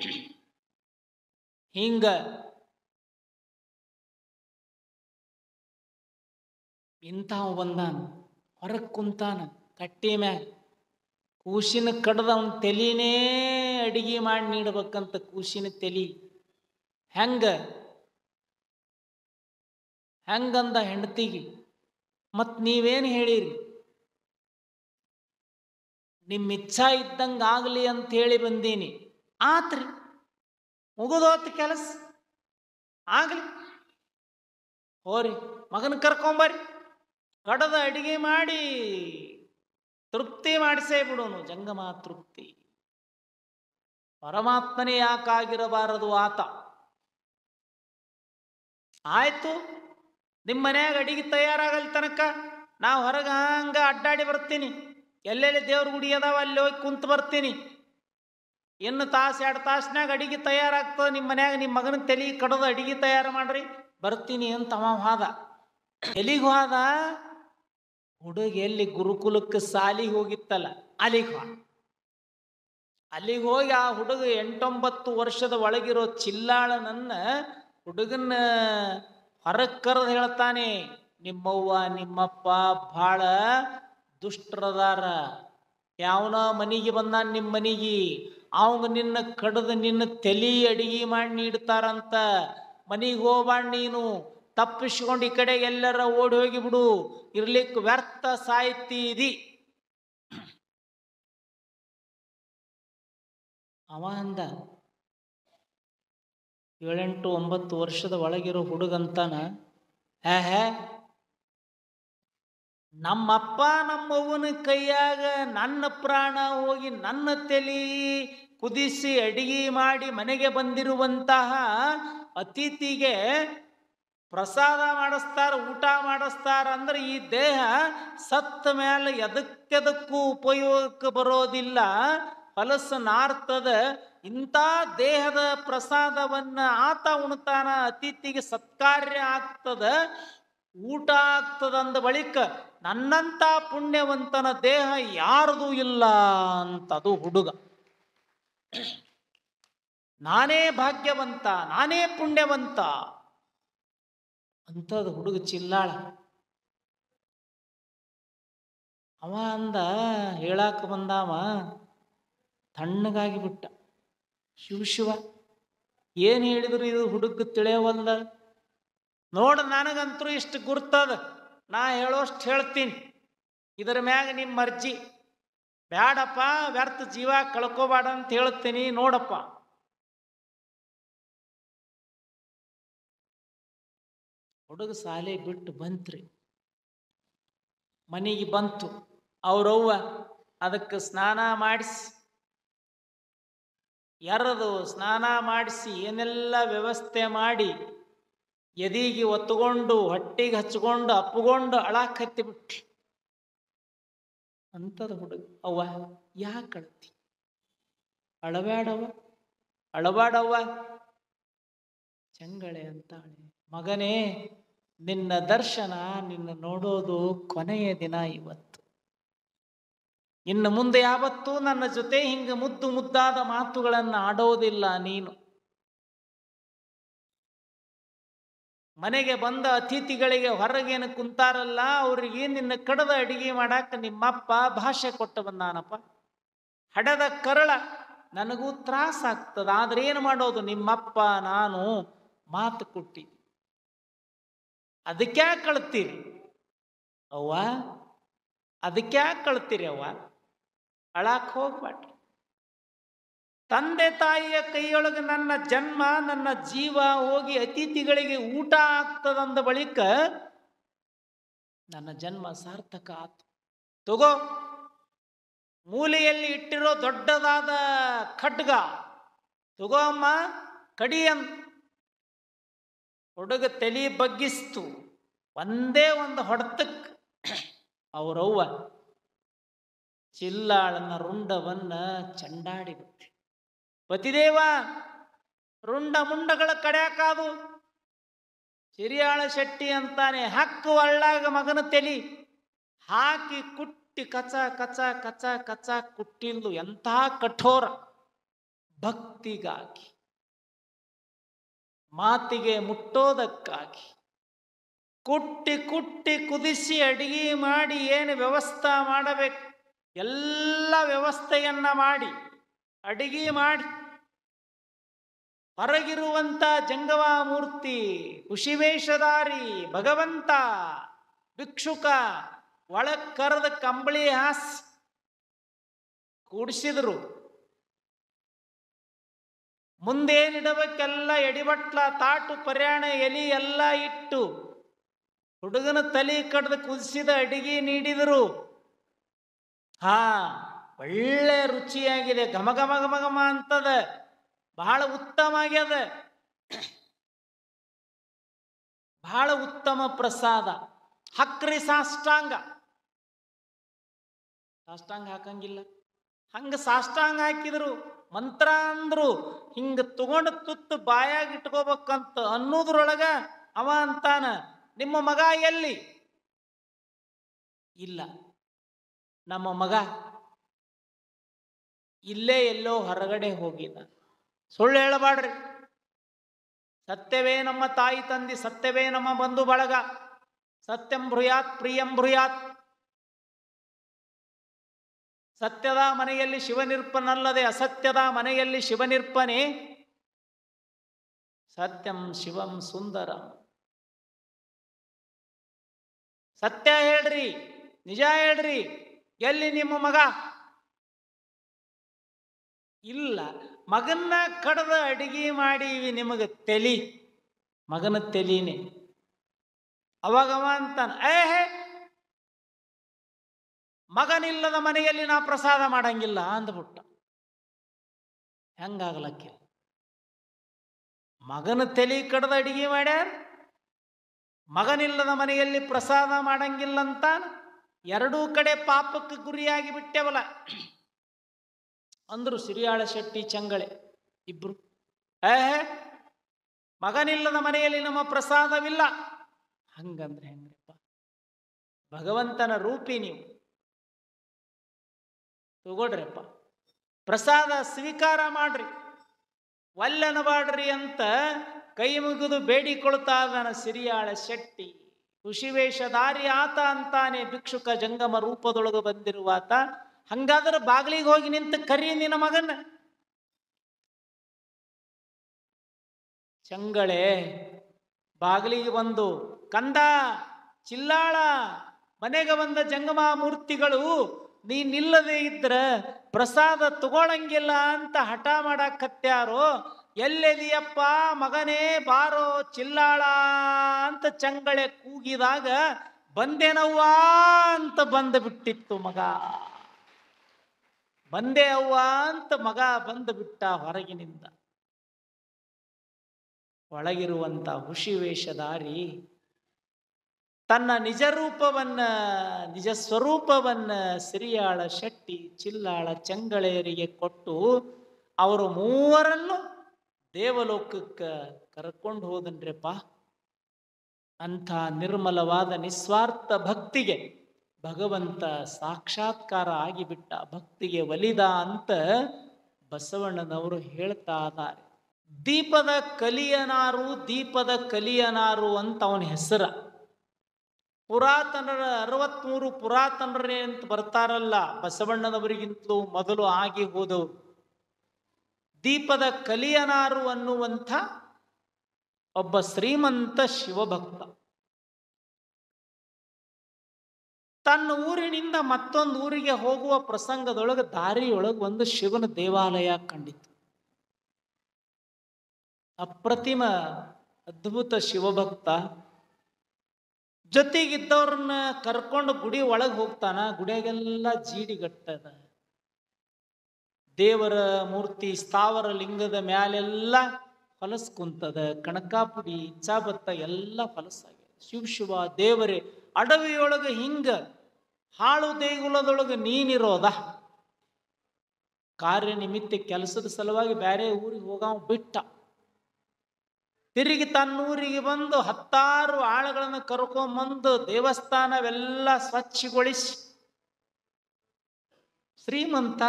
[SPEAKER 1] ಹಿಂಗ ಇಂಥವ ಬಂದಾನ ಹೊರಗೆ ಕುಂತಾನ ಕಟ್ಟಿ ಮ್ಯಾಗ ಕೂಸಿನ ಕಡ್ದ ಅವನ ತಲಿನೇ ಅಡಿಗೆ ಮಾಡಿ ನೀಡ್ಬೇಕಂತ ಕೂಸಿನ ತಲಿ ಹೆಂಗ ಹೆಂಗಂದ ಹೆಂಡತಿಗೆ ಮತ್ ನೀವೇನು ಹೇಳಿರಿ ನಿಮ್ಮ ಇಚ್ಛಾ ಇದ್ದಂಗೆ ಆಗಲಿ ಅಂತ ಹೇಳಿ ಬಂದೀನಿ ಆತ್ರಿ ಮುಗಿದೋತ್ ಕೆಲಸ ಆಗಲಿ ಹೋರಿ ಮಗನ ಕರ್ಕೊಂಬರ್ರಿ ಕಡದ ಅಡಿಗೆ ಮಾಡಿ ತೃಪ್ತಿ ಮಾಡಿಸೇ ಬಿಡೋನು ಜಂಗಮ ತೃಪ್ತಿ ಪರಮಾತ್ಮನೇ ಯಾಕಾಗಿರಬಾರದು ಆತ ಆಯ್ತು ನಿಮ್ಮ ಮನ್ಯಾಗ ಅಡಿಗೆ ತಯಾರಾಗಲ್ ತನಕ ನಾವು ಹೊರಗೆ ಹಂಗ ಅಡ್ಡಾಡಿ ಬರ್ತೀನಿ ಎಲ್ಲೆಲ್ಲಿ ದೇವ್ರ ಗುಡಿ ಅದಾವ ಅಲ್ಲಿ ಹೋಗಿ ಕುಂತು ಬರ್ತೀನಿ ಇನ್ನು ತಾಸು ಎರಡು ತಾಸ್ನಾಗ ಅಡಿಗೆ ತಯಾರಾಗ್ತದೆ ನಿಮ್ಮ ಮನ್ಯಾಗ ನಿಮ್ಮ ಮಗನ ತಲೆ ಕಡದು ಅಡಿಗೆ ತಯಾರು ಮಾಡ್ರಿ ಬರ್ತೀನಿ ಅಂತ ಅವ ಹೋದ ಎಲ್ಲಿಗೆ ಹೋದ ಹುಡುಗ ಎಲ್ಲಿ ಗುರುಕುಲಕ್ಕೆ ಸಾಲಿಗೆ ಹೋಗಿತ್ತಲ್ಲ ಅಲ್ಲಿಗೆ ಹೋದ ಅಲ್ಲಿಗೆ ಹೋಗಿ ಆ ಹುಡುಗ ಎಂಟೊಂಬತ್ತು ವರ್ಷದ ಒಳಗಿರೋ ಚಿಲ್ಲಾಳನನ್ನ ಹುಡುಗನ ಹೊರಗೆ ಕರೆದು ಹೇಳ್ತಾನೆ ನಿಮ್ಮವ್ವ ನಿಮ್ಮಪ್ಪ ಭಾಳ ದುಷ್ಟರದಾರ ಯಾವನ ಮನಿಗೆ ಬಂದಾನ ನಿಮ್ಮ ಮನಿಗೆ ಅವಂಗ ನಿನ್ನ ಕಡದ ನಿನ್ನ ತಲಿ ಅಡಿಗೆ ಮಾಡಿ ನೀಡ್ತಾರಂತ ಮನಿಗೆ ಹೋಗ್ಬಾಣ ನೀನು ತಪ್ಪಿಸ್ಕೊಂಡು ಈ ಕಡೆ ಎಲ್ಲರ ಓಡಿ ಹೋಗಿ ಬಿಡು ಇರ್ಲಿಕ್ಕೆ ವ್ಯರ್ಥ ಸಾಯ್ತೀರಿ ಅವ ಅಂದ ಏಳೆಂಟು ಒಂಬತ್ತು ವರ್ಷದ ಒಳಗಿರೋ ಹುಡುಗಂತಾನ ಹೇ ನಮ್ಮಪ್ಪ ನಮ್ಮವ್ವನ ಕೈಯಾಗ ನನ್ನ ಪ್ರಾಣ ಹೋಗಿ ನನ್ನ ತಲೆ ಕುದಿಸಿ ಅಡಿಗೆ ಮಾಡಿ ಮನೆಗೆ ಬಂದಿರುವಂತಹ ಅತಿಥಿಗೆ ಪ್ರಸಾದ ಮಾಡಿಸ್ತಾರ ಊಟ ಮಾಡಿಸ್ತಾರ ಅಂದ್ರೆ ಈ ದೇಹ ಸತ್ತ ಮೇಲೆ ಎದಕ್ಕೆದಕ್ಕೂ ಉಪಯೋಗಕ್ಕೆ ಬರೋದಿಲ್ಲ ಹೊಲಸು ನಾರ್ತದ ಇಂಥ ದೇಹದ ಪ್ರಸಾದವನ್ನ ಆತ ಉಣ್ತಾನ ಅತಿಥಿಗೆ ಸತ್ಕಾರ್ಯ ಆಗ್ತದ ಊಟ ಆಗ್ತದ ಅಂದ ಬಳಿಕ ನನ್ನಂತ ಪುಣ್ಯವಂತನ ದೇಹ ಯಾರದು ಇಲ್ಲ ಅಂತದು ಹುಡುಗ ನಾನೇ ಭಾಗ್ಯವಂತ ನಾನೇ ಪುಣ್ಯವಂತ ಅಂಥದ್ದು ಹುಡುಗ ಚಿಲ್ಲಾಳ ಅವ ಅಂದ ಹೇಳಾಕ ಬಂದಾವ ತಣ್ಣಗಾಗಿ ಬಿಟ್ಟ ಶಿವ ಶಿವ ಏನು ಹೇಳಿದ್ರು ಇದು ಹುಡುಗ ತಿಳಿಯವಲ್ದ ನೋಡ ನನಗಂತರೂ ಇಷ್ಟು ಗುರ್ತದ ನಾ ಹೇಳೋಷ್ಟು ಹೇಳ್ತೀನಿ ಇದರ ಮ್ಯಾಗ ನಿಮ್ಮ ಮರ್ಜಿ ಬ್ಯಾಡಪ್ಪ ವ್ಯರ್ಥ ಜೀವ ಕಳ್ಕೋಬೇಡ ಅಂತ ಹೇಳ್ತೀನಿ ನೋಡಪ್ಪ ಹುಡುಗ ಸಾಲೆ ಬಿಟ್ಟು ಬಂತ್ರಿ ಮನೆಗೆ ಬಂತು ಅವ್ರವ್ವ ಅದಕ್ಕೆ ಸ್ನಾನ ಮಾಡಿಸಿ ಎರದು ಸ್ನಾನ ಮಾಡಿಸಿ ಏನೆಲ್ಲ ವ್ಯವಸ್ಥೆ ಮಾಡಿ ಎದಿಗೆ ಒತ್ತುಕೊಂಡು ಹೊಟ್ಟಿಗೆ ಹಚ್ಕೊಂಡು ಅಪ್ಪುಕೊಂಡು ಅಳಾಕ್ ಹತ್ತಿ ಬಿಟ್ರಿ ಅಂತದ ಹುಡುಗ ಅವ್ವ ಯಾಕೆ ಅಳ್ತಿ ಅಳಬೇಡವ್ವ ಅಳಬೇಡವ್ವ ಚಂಗಳೆ ಅಂತಾಳೆ ಮಗನೇ ನಿನ್ನ ದರ್ಶನ ನಿನ್ನ ನೋಡೋದು ಕೊನೆಯ ದಿನ ಇವತ್ತು ಇನ್ನು ಮುಂದೆ ಯಾವತ್ತೂ ನನ್ನ ಜೊತೆ ಹಿಂಗ ಮುದ್ದು ಮುದ್ದಾದ ಮಾತುಗಳನ್ನು ಆಡೋದಿಲ್ಲ ನೀನು ಮನೆಗೆ ಬಂದ ಅತಿಥಿಗಳಿಗೆ ಹೊರಗೇನು ಕುಂತಾರಲ್ಲ ಅವ್ರಿಗೆ ನಿನ್ನ ಕಡದ ಅಡಿಗೆ ಮಾಡಾಕ ನಿಮ್ಮಪ್ಪ ಭಾಷೆ ಕೊಟ್ಟು ಬಂದಾನಪ್ಪ ಹಡದ ಕರಳ ನನಗೂ ತ್ರಾಸ ಆಗ್ತದ ಆದ್ರೆ ಏನು ಮಾಡೋದು ನಿಮ್ಮಪ್ಪ ನಾನು ಮಾತು ಕೊಟ್ಟಿ ಅದಕ್ಯಾಕೆ ಕಳ್ತೀರಿ ಅವ್ವ ಅದಕ್ಯಾಕೆ ಕಳ್ತೀರಿ ಅವ್ವ ಅಳಾಕ್ ಹೋಗ್ಬೇಡ್ರಿ ತಂದೆ ತಾಯಿಯ ಕೈಯೊಳಗೆ ನನ್ನ ಜನ್ಮ ನನ್ನ ಜೀವ ಹೋಗಿ ಅತಿಥಿಗಳಿಗೆ ಊಟ ಆಗ್ತದಂದ ಬಳಿಕ ನನ್ನ ಜನ್ಮ ಸಾರ್ಥಕ ಆತು ತಗೋ ಮೂಲೆಯಲ್ಲಿ ಇಟ್ಟಿರೋ ದೊಡ್ಡದಾದ ಖಡ್ಗ ತಗೋ ಅಮ್ಮ ಕಡಿಯನ್ ಹುಡುಗ ತಲೆ ಬಗ್ಗಿಸ್ತು ಒಂದೇ ಒಂದು ಹೊಡೆತಕ್ಕೆ ಅವರವ್ವ ಚಿಲ್ಲಾಳನ ರುಂಡವನ್ನ ಚಂಡಾಡಿ ಬಿಟ್ರಿ ಪತಿದೇವ ರುಂಡ ಮುಂಡಗಳ ಕಡ್ಯಾಕಾದು ಸಿರಿಯಾಳ ಶೆಟ್ಟಿ ಅಂತಾನೆ ಹಕ್ಕು ಒಳ್ಳಾಗ ಮಗನ ತೆಲಿ ಹಾಕಿ ಕುಟ್ಟಿ ಕಚ ಕಚ ಕಚ ಕಚ ಕುಟ್ಟಿಲ್ದು ಎಂಥ ಕಠೋರ ಭಕ್ತಿಗಾಗಿ ಮಾತಿಗೆ ಮುಟ್ಟೋದಕ್ಕಾಗಿ ಕುಟ್ಟಿ ಕುಟ್ಟಿ ಕುದಿಸಿ ಅಡಿಗೆ ಮಾಡಿ ಏನು ವ್ಯವಸ್ಥೆ ಮಾಡಬೇಕು ಎಲ್ಲ ವ್ಯವಸ್ಥೆಯನ್ನ ಮಾಡಿ ಅಡಿಗೆ ಮಾಡಿ ಹೊರಗಿರುವಂತ ಜಂಗವ ಮೂರ್ತಿ ಖುಷಿವೇಷಧಾರಿ ಭಗವಂತ ಭಿಕ್ಷುಕ ಒಳಗ್ ಕರೆದ ಕಂಬಳಿ ಹಾಸ್ ಕೂಡಿಸಿದ್ರು ಮುಂದೇನಿಡಬೇಕೆಲ್ಲ ಎಡಿಬಟ್ಲ ತಾಟು ಪರ್ಯಾಣ ಎಲಿ ಎಲ್ಲ ಇಟ್ಟು ಹುಡುಗನ ತಲೆ ಕಡ್ದು ಕುದಿಸಿದ ಅಡಿಗೆ ನೀಡಿದರು ಹಾ ಒಳ್ಳೆ ರುಚಿಯಾಗಿದೆ ಘಮ ಘಮ ಘಮ ಘಮ ಅಂತದ ಬಹಳ ಉತ್ತಮ ಆಗ್ಯದ ಬಹಳ ಉತ್ತಮ ಪ್ರಸಾದ ಹಕ್ರಿ ಸಾಷ್ಟಾಂಗ ಸಾಷ್ಟಾಂಗ ಹಾಕಂಗಿಲ್ಲ ಹಂಗ ಸಾಷ್ಟಾಂಗ ಹಾಕಿದ್ರು ಮಂತ್ರ ಅಂದ್ರು ಹಿಂಗ ತಗೊಂಡು ತುತ್ತು ಬಾಯಾಗಿ ಇಟ್ಕೋಬೇಕಂತ ಅನ್ನೋದ್ರೊಳಗ ಅವ ಅಂತಾನ ನಿಮ್ಮ ಮಗ ಎಲ್ಲಿ ಇಲ್ಲ ನಮ್ಮ ಮಗ ಇಲ್ಲೇ ಎಲ್ಲೋ ಹೊರಗಡೆ ಹೋಗಿದ ಸುಳ್ಳು ಹೇಳಬಾಡ್ರಿ ಸತ್ಯವೇ ನಮ್ಮ ತಾಯಿ ತಂದಿ ಸತ್ಯವೇ ನಮ್ಮ ಬಂಧು ಬಳಗ ಸತ್ಯಂ ಭೃಯಾತ್ ಪ್ರಿಯಂ ಭೃಯಾತ್ ಸತ್ಯದ ಮನೆಯಲ್ಲಿ ಶಿವನಿರ್ಪನಲ್ಲದೆ ಅಸತ್ಯದ ಮನೆಯಲ್ಲಿ ಶಿವನಿರ್ಪನೆ ಸತ್ಯಂ ಶಿವಂ ಸುಂದರಂ ಸತ್ಯ ಹೇಳ್ರಿ ನಿಜ ಹೇಳ್ರಿ ಎಲ್ಲಿ ನಿಮ್ಮ ಮಗ ಇಲ್ಲ ಮಗನ್ನ ಕಡದ ಅಡಿಗೆ ಮಾಡೀವಿ ನಿಮಗೆ ತೆಲಿ ಮಗನ ತೆಲಿನೇ ಅವಾಗ ಅವ ಅಂತಾನ ಏಹೇ ಮಗನಿಲ್ಲದ ಮನೆಯಲ್ಲಿ ನಾ ಪ್ರಸಾದ ಮಾಡಂಗಿಲ್ಲ ಅಂದ್ಬಿಟ್ಟ ಹೆಂಗಾಗ್ಲಕ್ಕಿಲ್ಲ ಮಗನ ತಲೆ ಕಡ್ದ ಅಡಿಗೆ ಮಾಡ್ಯಾರ ಮಗನಿಲ್ಲದ ಮನೆಯಲ್ಲಿ ಪ್ರಸಾದ ಮಾಡಂಗಿಲ್ಲ ಅಂತ ಎರಡೂ ಕಡೆ ಪಾಪಕ್ಕೆ ಗುರಿಯಾಗಿ ಬಿಟ್ಟೆವಲ್ಲ ಅಂದ್ರು ಸಿರಿಯಾಳ ಶೆಟ್ಟಿ ಚಂಗಳೆ ಇಬ್ರು ಏಹೇ ಮಗನಿಲ್ಲದ ಮನೆಯಲ್ಲಿ ನಮ್ಮ ಪ್ರಸಾದವಿಲ್ಲ ಹಂಗಂದ್ರೆ ಹೆಂಗ್ರಪ್ಪ ಭಗವಂತನ ರೂಪಿ ನೀವು ತಗೊಳ್ರಪ್ಪ ಪ್ರಸಾದ ಸ್ವೀಕಾರ ಮಾಡ್ರಿ ಒಲ್ಲನಬಾಡ್ರಿ ಅಂತ ಕೈ ಮುಗಿದು ಬೇಡಿಕೊಳ್ತಾ ಇದ್ದಾನ ಸಿರಿಯಾಳ ಶೆಟ್ಟಿ ಋಷಿವೇಷಧಾರಿ ಆತ ಅಂತಾನೆ ಭಿಕ್ಷುಕ ಜಂಗಮ ರೂಪದೊಳಗೆ ಬಂದಿರುವಾತ ಹಂಗಾದ್ರೆ ಬಾಗಿಲಿಗೆ ಹೋಗಿ ನಿಂತು ಕರಿ ನಿನ್ನ ಮಗನ ಚಂಗಳೆ ಬಾಗಿಲಿಗೆ ಬಂದು ಕಂದ ಚಿಲ್ಲಾಳ ಮನೆಗೆ ಬಂದ ಜಂಗಮ ಮೂರ್ತಿಗಳು ನೀನಿಲ್ಲದೆ ಇದ್ರ ಪ್ರಸಾದ ತಗೊಳಂಗಿಲ್ಲ ಅಂತ ಹಠ ಮಾಡಾಕತ್ಯಾರೋ ಎಲ್ಲೆದಿಯಪ್ಪ ಮಗನೇ ಬಾರೋ ಚಿಲ್ಲಾಳ ಅಂತ ಚಂಗಳೆ ಕೂಗಿದಾಗ ಬಂದೇನವ್ವ ಅಂತ ಬಂದು ಬಿಟ್ಟಿತ್ತು ಮಗ ಬಂದೆ ಅವ್ವ ಅಂತ ಮಗ ಬಂದು ಬಿಟ್ಟ ಹೊರಗಿನಿಂದ ಒಳಗಿರುವಂತ ಹುಷಿವೇಷಧಾರಿ ತನ್ನ ನಿಜ ರೂಪವನ್ನ ನಿಜ ಸ್ವರೂಪವನ್ನ ಸಿರಿಯಾಳ ಶೆಟ್ಟಿ ಚಿಲ್ಲಾಳ ಚಂಗಳೆಯರಿಗೆ ಕೊಟ್ಟು ಅವರು ಮೂವರನ್ನು ದೇವಲೋಕಕ್ಕೆ ಕರ್ಕೊಂಡು ಹೋದನ್ರಪ್ಪ ಅಂಥ ನಿರ್ಮಲವಾದ ನಿಸ್ವಾರ್ಥ ಭಕ್ತಿಗೆ ಭಗವಂತ ಸಾಕ್ಷಾತ್ಕಾರ ಆಗಿಬಿಟ್ಟ ಭಕ್ತಿಗೆ ಒಲಿದ ಅಂತ ಬಸವಣ್ಣನವರು ಹೇಳ್ತಾ ಇದ್ದಾರೆ ದೀಪದ ಕಲಿಯನಾರು ದೀಪದ ಕಲಿಯನಾರು ಅಂತ ಅವನ ಹೆಸರ ಪುರಾತನರ ಅರವತ್ಮೂರು ಪುರಾತನರೇ ಅಂತ ಬರ್ತಾರಲ್ಲ ಬಸವಣ್ಣನವರಿಗಿಂತಲೂ ಮೊದಲು ಆಗಿ ಹೋದವರು ದೀಪದ ಕಲಿಯನಾರು ಅನ್ನುವಂಥ ಒಬ್ಬ ಶ್ರೀಮಂತ ಶಿವಭಕ್ತ ತನ್ನ ಊರಿನಿಂದ ಮತ್ತೊಂದು ಊರಿಗೆ ಹೋಗುವ ಪ್ರಸಂಗದೊಳಗೆ ದಾರಿಯೊಳಗೆ ಒಂದು ಶಿವನ ದೇವಾಲಯ ಕಂಡಿತು ಅಪ್ರತಿಮ ಅದ್ಭುತ ಶಿವಭಕ್ತ ಜೊತೆಗಿದ್ದವ್ರನ್ನ ಕರ್ಕೊಂಡು ಗುಡಿ ಒಳಗೆ ಹೋಗ್ತಾನ ಗುಡಿಯಾಗೆಲ್ಲ ಜೀಡಿಗಟ್ಟದ ದೇವರ ಮೂರ್ತಿ ಸ್ಥಾವರ ಲಿಂಗದ ಮ್ಯಾಲೆಲ್ಲ ಹೊಲಸ್ ಕುಂತದ ಕಣಕಾಪುಡಿ ಇಚ್ಛಾಬತ್ತ ಎಲ್ಲ ಹೊಲಸಾಗ್ಯದ ಶಿವ ಶಿವ ದೇವರೇ ಅಡವಿಯೊಳಗೆ ಹಿಂಗ ಹಾಳು ದೇಗುಲದೊಳಗೆ ನೀನಿರೋದ ಕಾರ್ಯ ನಿಮಿತ್ತ ಕೆಲಸದ ಸಲುವಾಗಿ ಬೇರೆ ಊರಿಗೆ ಹೋಗಾವ ಬಿಟ್ಟ ತಿರುಗಿ ತನ್ನೂರಿಗೆ ಬಂದು ಹತ್ತಾರು ಆಳುಗಳನ್ನು ಕರ್ಕೊಂಬಂದು ದೇವಸ್ಥಾನವೆಲ್ಲ ಸ್ವಚ್ಛಗೊಳಿಸಿ ಶ್ರೀಮಂತ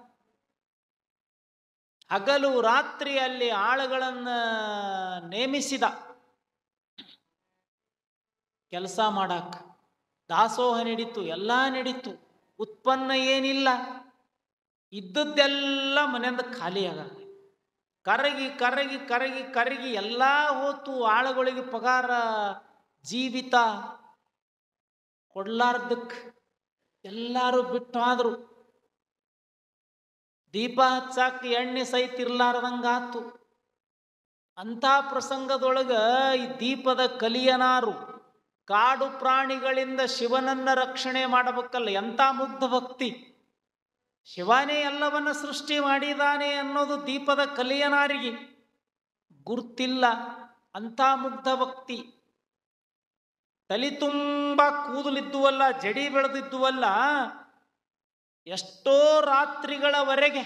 [SPEAKER 1] ಹಗಲು ರಾತ್ರಿ ಅಲ್ಲಿ ಆಳುಗಳನ್ನ ನೇಮಿಸಿದ ಕೆಲಸ ಮಾಡಾಕ ದಾಸೋಹ ನಡೀತು ಎಲ್ಲ ನಡೀತು ಉತ್ಪನ್ನ ಏನಿಲ್ಲ ಇದ್ದದ್ದೆಲ್ಲ ಮನೆಯಿಂದ ಖಾಲಿ ಆಗ ಕರಗಿ ಕರಗಿ ಕರಗಿ ಕರಗಿ ಎಲ್ಲ ಹೋತು ಆಳುಗಳಿಗೆ ಪಗಾರ ಜೀವಿತ ಕೊಡ್ಲಾರ್ದಕ್ ಎಲ್ಲಾರು ಬಿಟ್ಟು ಆದ್ರು ದೀಪ ಹಚ್ಚಾಕ ಎಣ್ಣೆ ಸಹಿತ ಇರ್ಲಾರ್ದಂಗಾತು ಅಂಥ ಪ್ರಸಂಗದೊಳಗ ಈ ದೀಪದ ಕಲಿಯನಾರು ಕಾಡು ಪ್ರಾಣಿಗಳಿಂದ ಶಿವನನ್ನ ರಕ್ಷಣೆ ಮಾಡಬೇಕಲ್ಲ ಎಂಥ ಮುಗ್ಧ ಭಕ್ತಿ ಶಿವನೇ ಎಲ್ಲವನ್ನ ಸೃಷ್ಟಿ ಮಾಡಿದಾನೆ ಅನ್ನೋದು ದೀಪದ ಕಲಿಯನಾರಿಗೆ ಗುರ್ತಿಲ್ಲ ಅಂಥ ಮುಗ್ಧ ಭಕ್ತಿ ತಲೆ ತುಂಬ ಕೂದಲಿದ್ದುವಲ್ಲ ಜಡಿ ಬೆಳೆದಿದ್ದುವಲ್ಲ ಎಷ್ಟೋ ರಾತ್ರಿಗಳವರೆಗೆ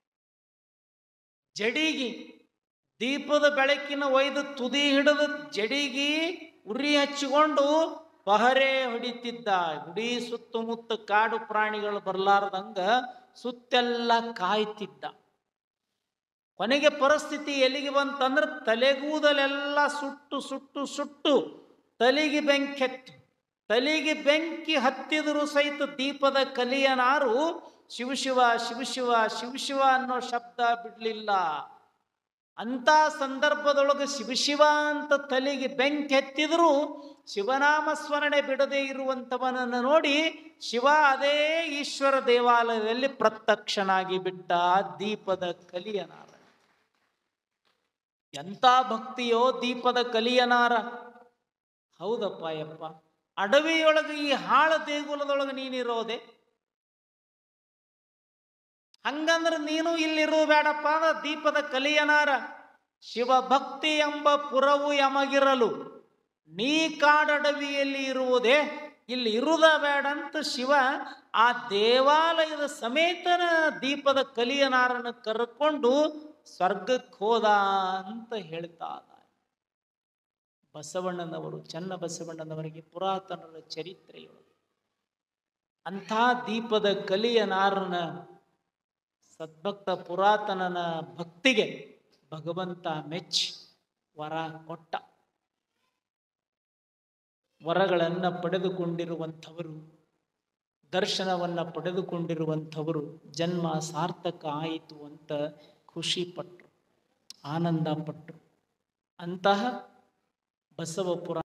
[SPEAKER 1] ಜಡಿಗಿ ದೀಪದ ಬೆಳಕಿನ ಒಯ್ದು ತುದಿ ಹಿಡಿದು ಜಡಿಗಿ ಉರಿ ಹಚ್ಚಿಕೊಂಡು ಪಹರೆ ಹೊಡಿತಿದ್ದ ಗುಡಿ ಸುತ್ತಮುತ್ತ ಕಾಡು ಪ್ರಾಣಿಗಳು ಬರಲಾರ್ದಂಗ ಸುತ್ತೆಲ್ಲ ಕಾಯ್ತಿದ್ದ ಕೊನೆಗೆ ಪರಿಸ್ಥಿತಿ ಎಲ್ಲಿಗೆ ಬಂತಂದ್ರೆ ತಲೆಗೂದಲೆಲ್ಲ ಸುಟ್ಟು ಸುಟ್ಟು ಸುಟ್ಟು ತಲೆಗೆ ಬೆಂಕಿ ಹತ್ತು ತಲೆಗೆ ಬೆಂಕಿ ಹತ್ತಿದರೂ ಸಹಿತ ದೀಪದ ಕಲಿಯನಾರು ಶಿವಶಿವ ಶಿವಶಿವ ಶಿವಶಿವ ಅನ್ನೋ ಶಬ್ದ ಬಿಡ್ಲಿಲ್ಲ ಅಂಥ ಸಂದರ್ಭದೊಳಗೆ ಶಿವಶಿವ ಅಂತ ತಲೆಗೆ ಬೆಂಕಿ ಎತ್ತಿದರೂ ಶಿವನಾಮ ಸ್ಮರಣೆ ಬಿಡದೇ ಇರುವಂಥವನನ್ನು ನೋಡಿ ಶಿವ ಅದೇ ಈಶ್ವರ ದೇವಾಲಯದಲ್ಲಿ ಪ್ರತ್ಯಕ್ಷನಾಗಿ ಬಿಟ್ಟ ದೀಪದ ಕಲಿಯನಾರ ಎಂಥ ಭಕ್ತಿಯೋ ದೀಪದ ಕಲಿಯನಾರ ಹೌದಪ್ಪ ಯಪ್ಪ ಅಡವಿಯೊಳಗೆ ಈ ಹಾಳ ದೇಗುಲದೊಳಗೆ ನೀನಿರೋದೆ ಹಂಗಂದ್ರೆ ನೀನು ಇಲ್ಲಿರು ಬೇಡಪ್ಪ ಅಂದ್ರ ದೀಪದ ಕಲಿಯನಾರ ಶಿವ ಭಕ್ತಿ ಎಂಬ ಪುರವು ಯಮಗಿರಲು ನೀ ಕಾಡಡವಿಯಲ್ಲಿ ಇರುವುದೇ ಇಲ್ಲಿ ಇರುವುದ ಬೇಡ ಅಂತ ಶಿವ ಆ ದೇವಾಲಯದ ಸಮೇತನ ದೀಪದ ಕಲಿಯನಾರನ್ನು ಕರ್ಕೊಂಡು ಸ್ವರ್ಗಕ್ಕೆ ಹೋದ ಅಂತ ಹೇಳ್ತಾ ಇದ್ದಾರೆ ಬಸವಣ್ಣನವರು ಚನ್ನ ಬಸವಣ್ಣನವರಿಗೆ ಪುರಾತನರ ಚರಿತ್ರೆಯೊಳಗೆ ಅಂಥ ದೀಪದ ಕಲಿಯನಾರನ ಸದ್ಭಕ್ತ ಪುರಾತನನ ಭಕ್ತಿಗೆ ಭಗವಂತ ಮೆಚ್ಚಿ ವರ ಕೊಟ್ಟ ವರಗಳನ್ನು ಪಡೆದುಕೊಂಡಿರುವಂಥವರು ದರ್ಶನವನ್ನು ಪಡೆದುಕೊಂಡಿರುವಂಥವರು ಜನ್ಮ ಸಾರ್ಥಕ ಆಯಿತು ಅಂತ ಖುಷಿ ಪಟ್ಟರು ಆನಂದ ಪಟ್ಟರು ಅಂತಹ ಬಸವ ಪುರಾಣ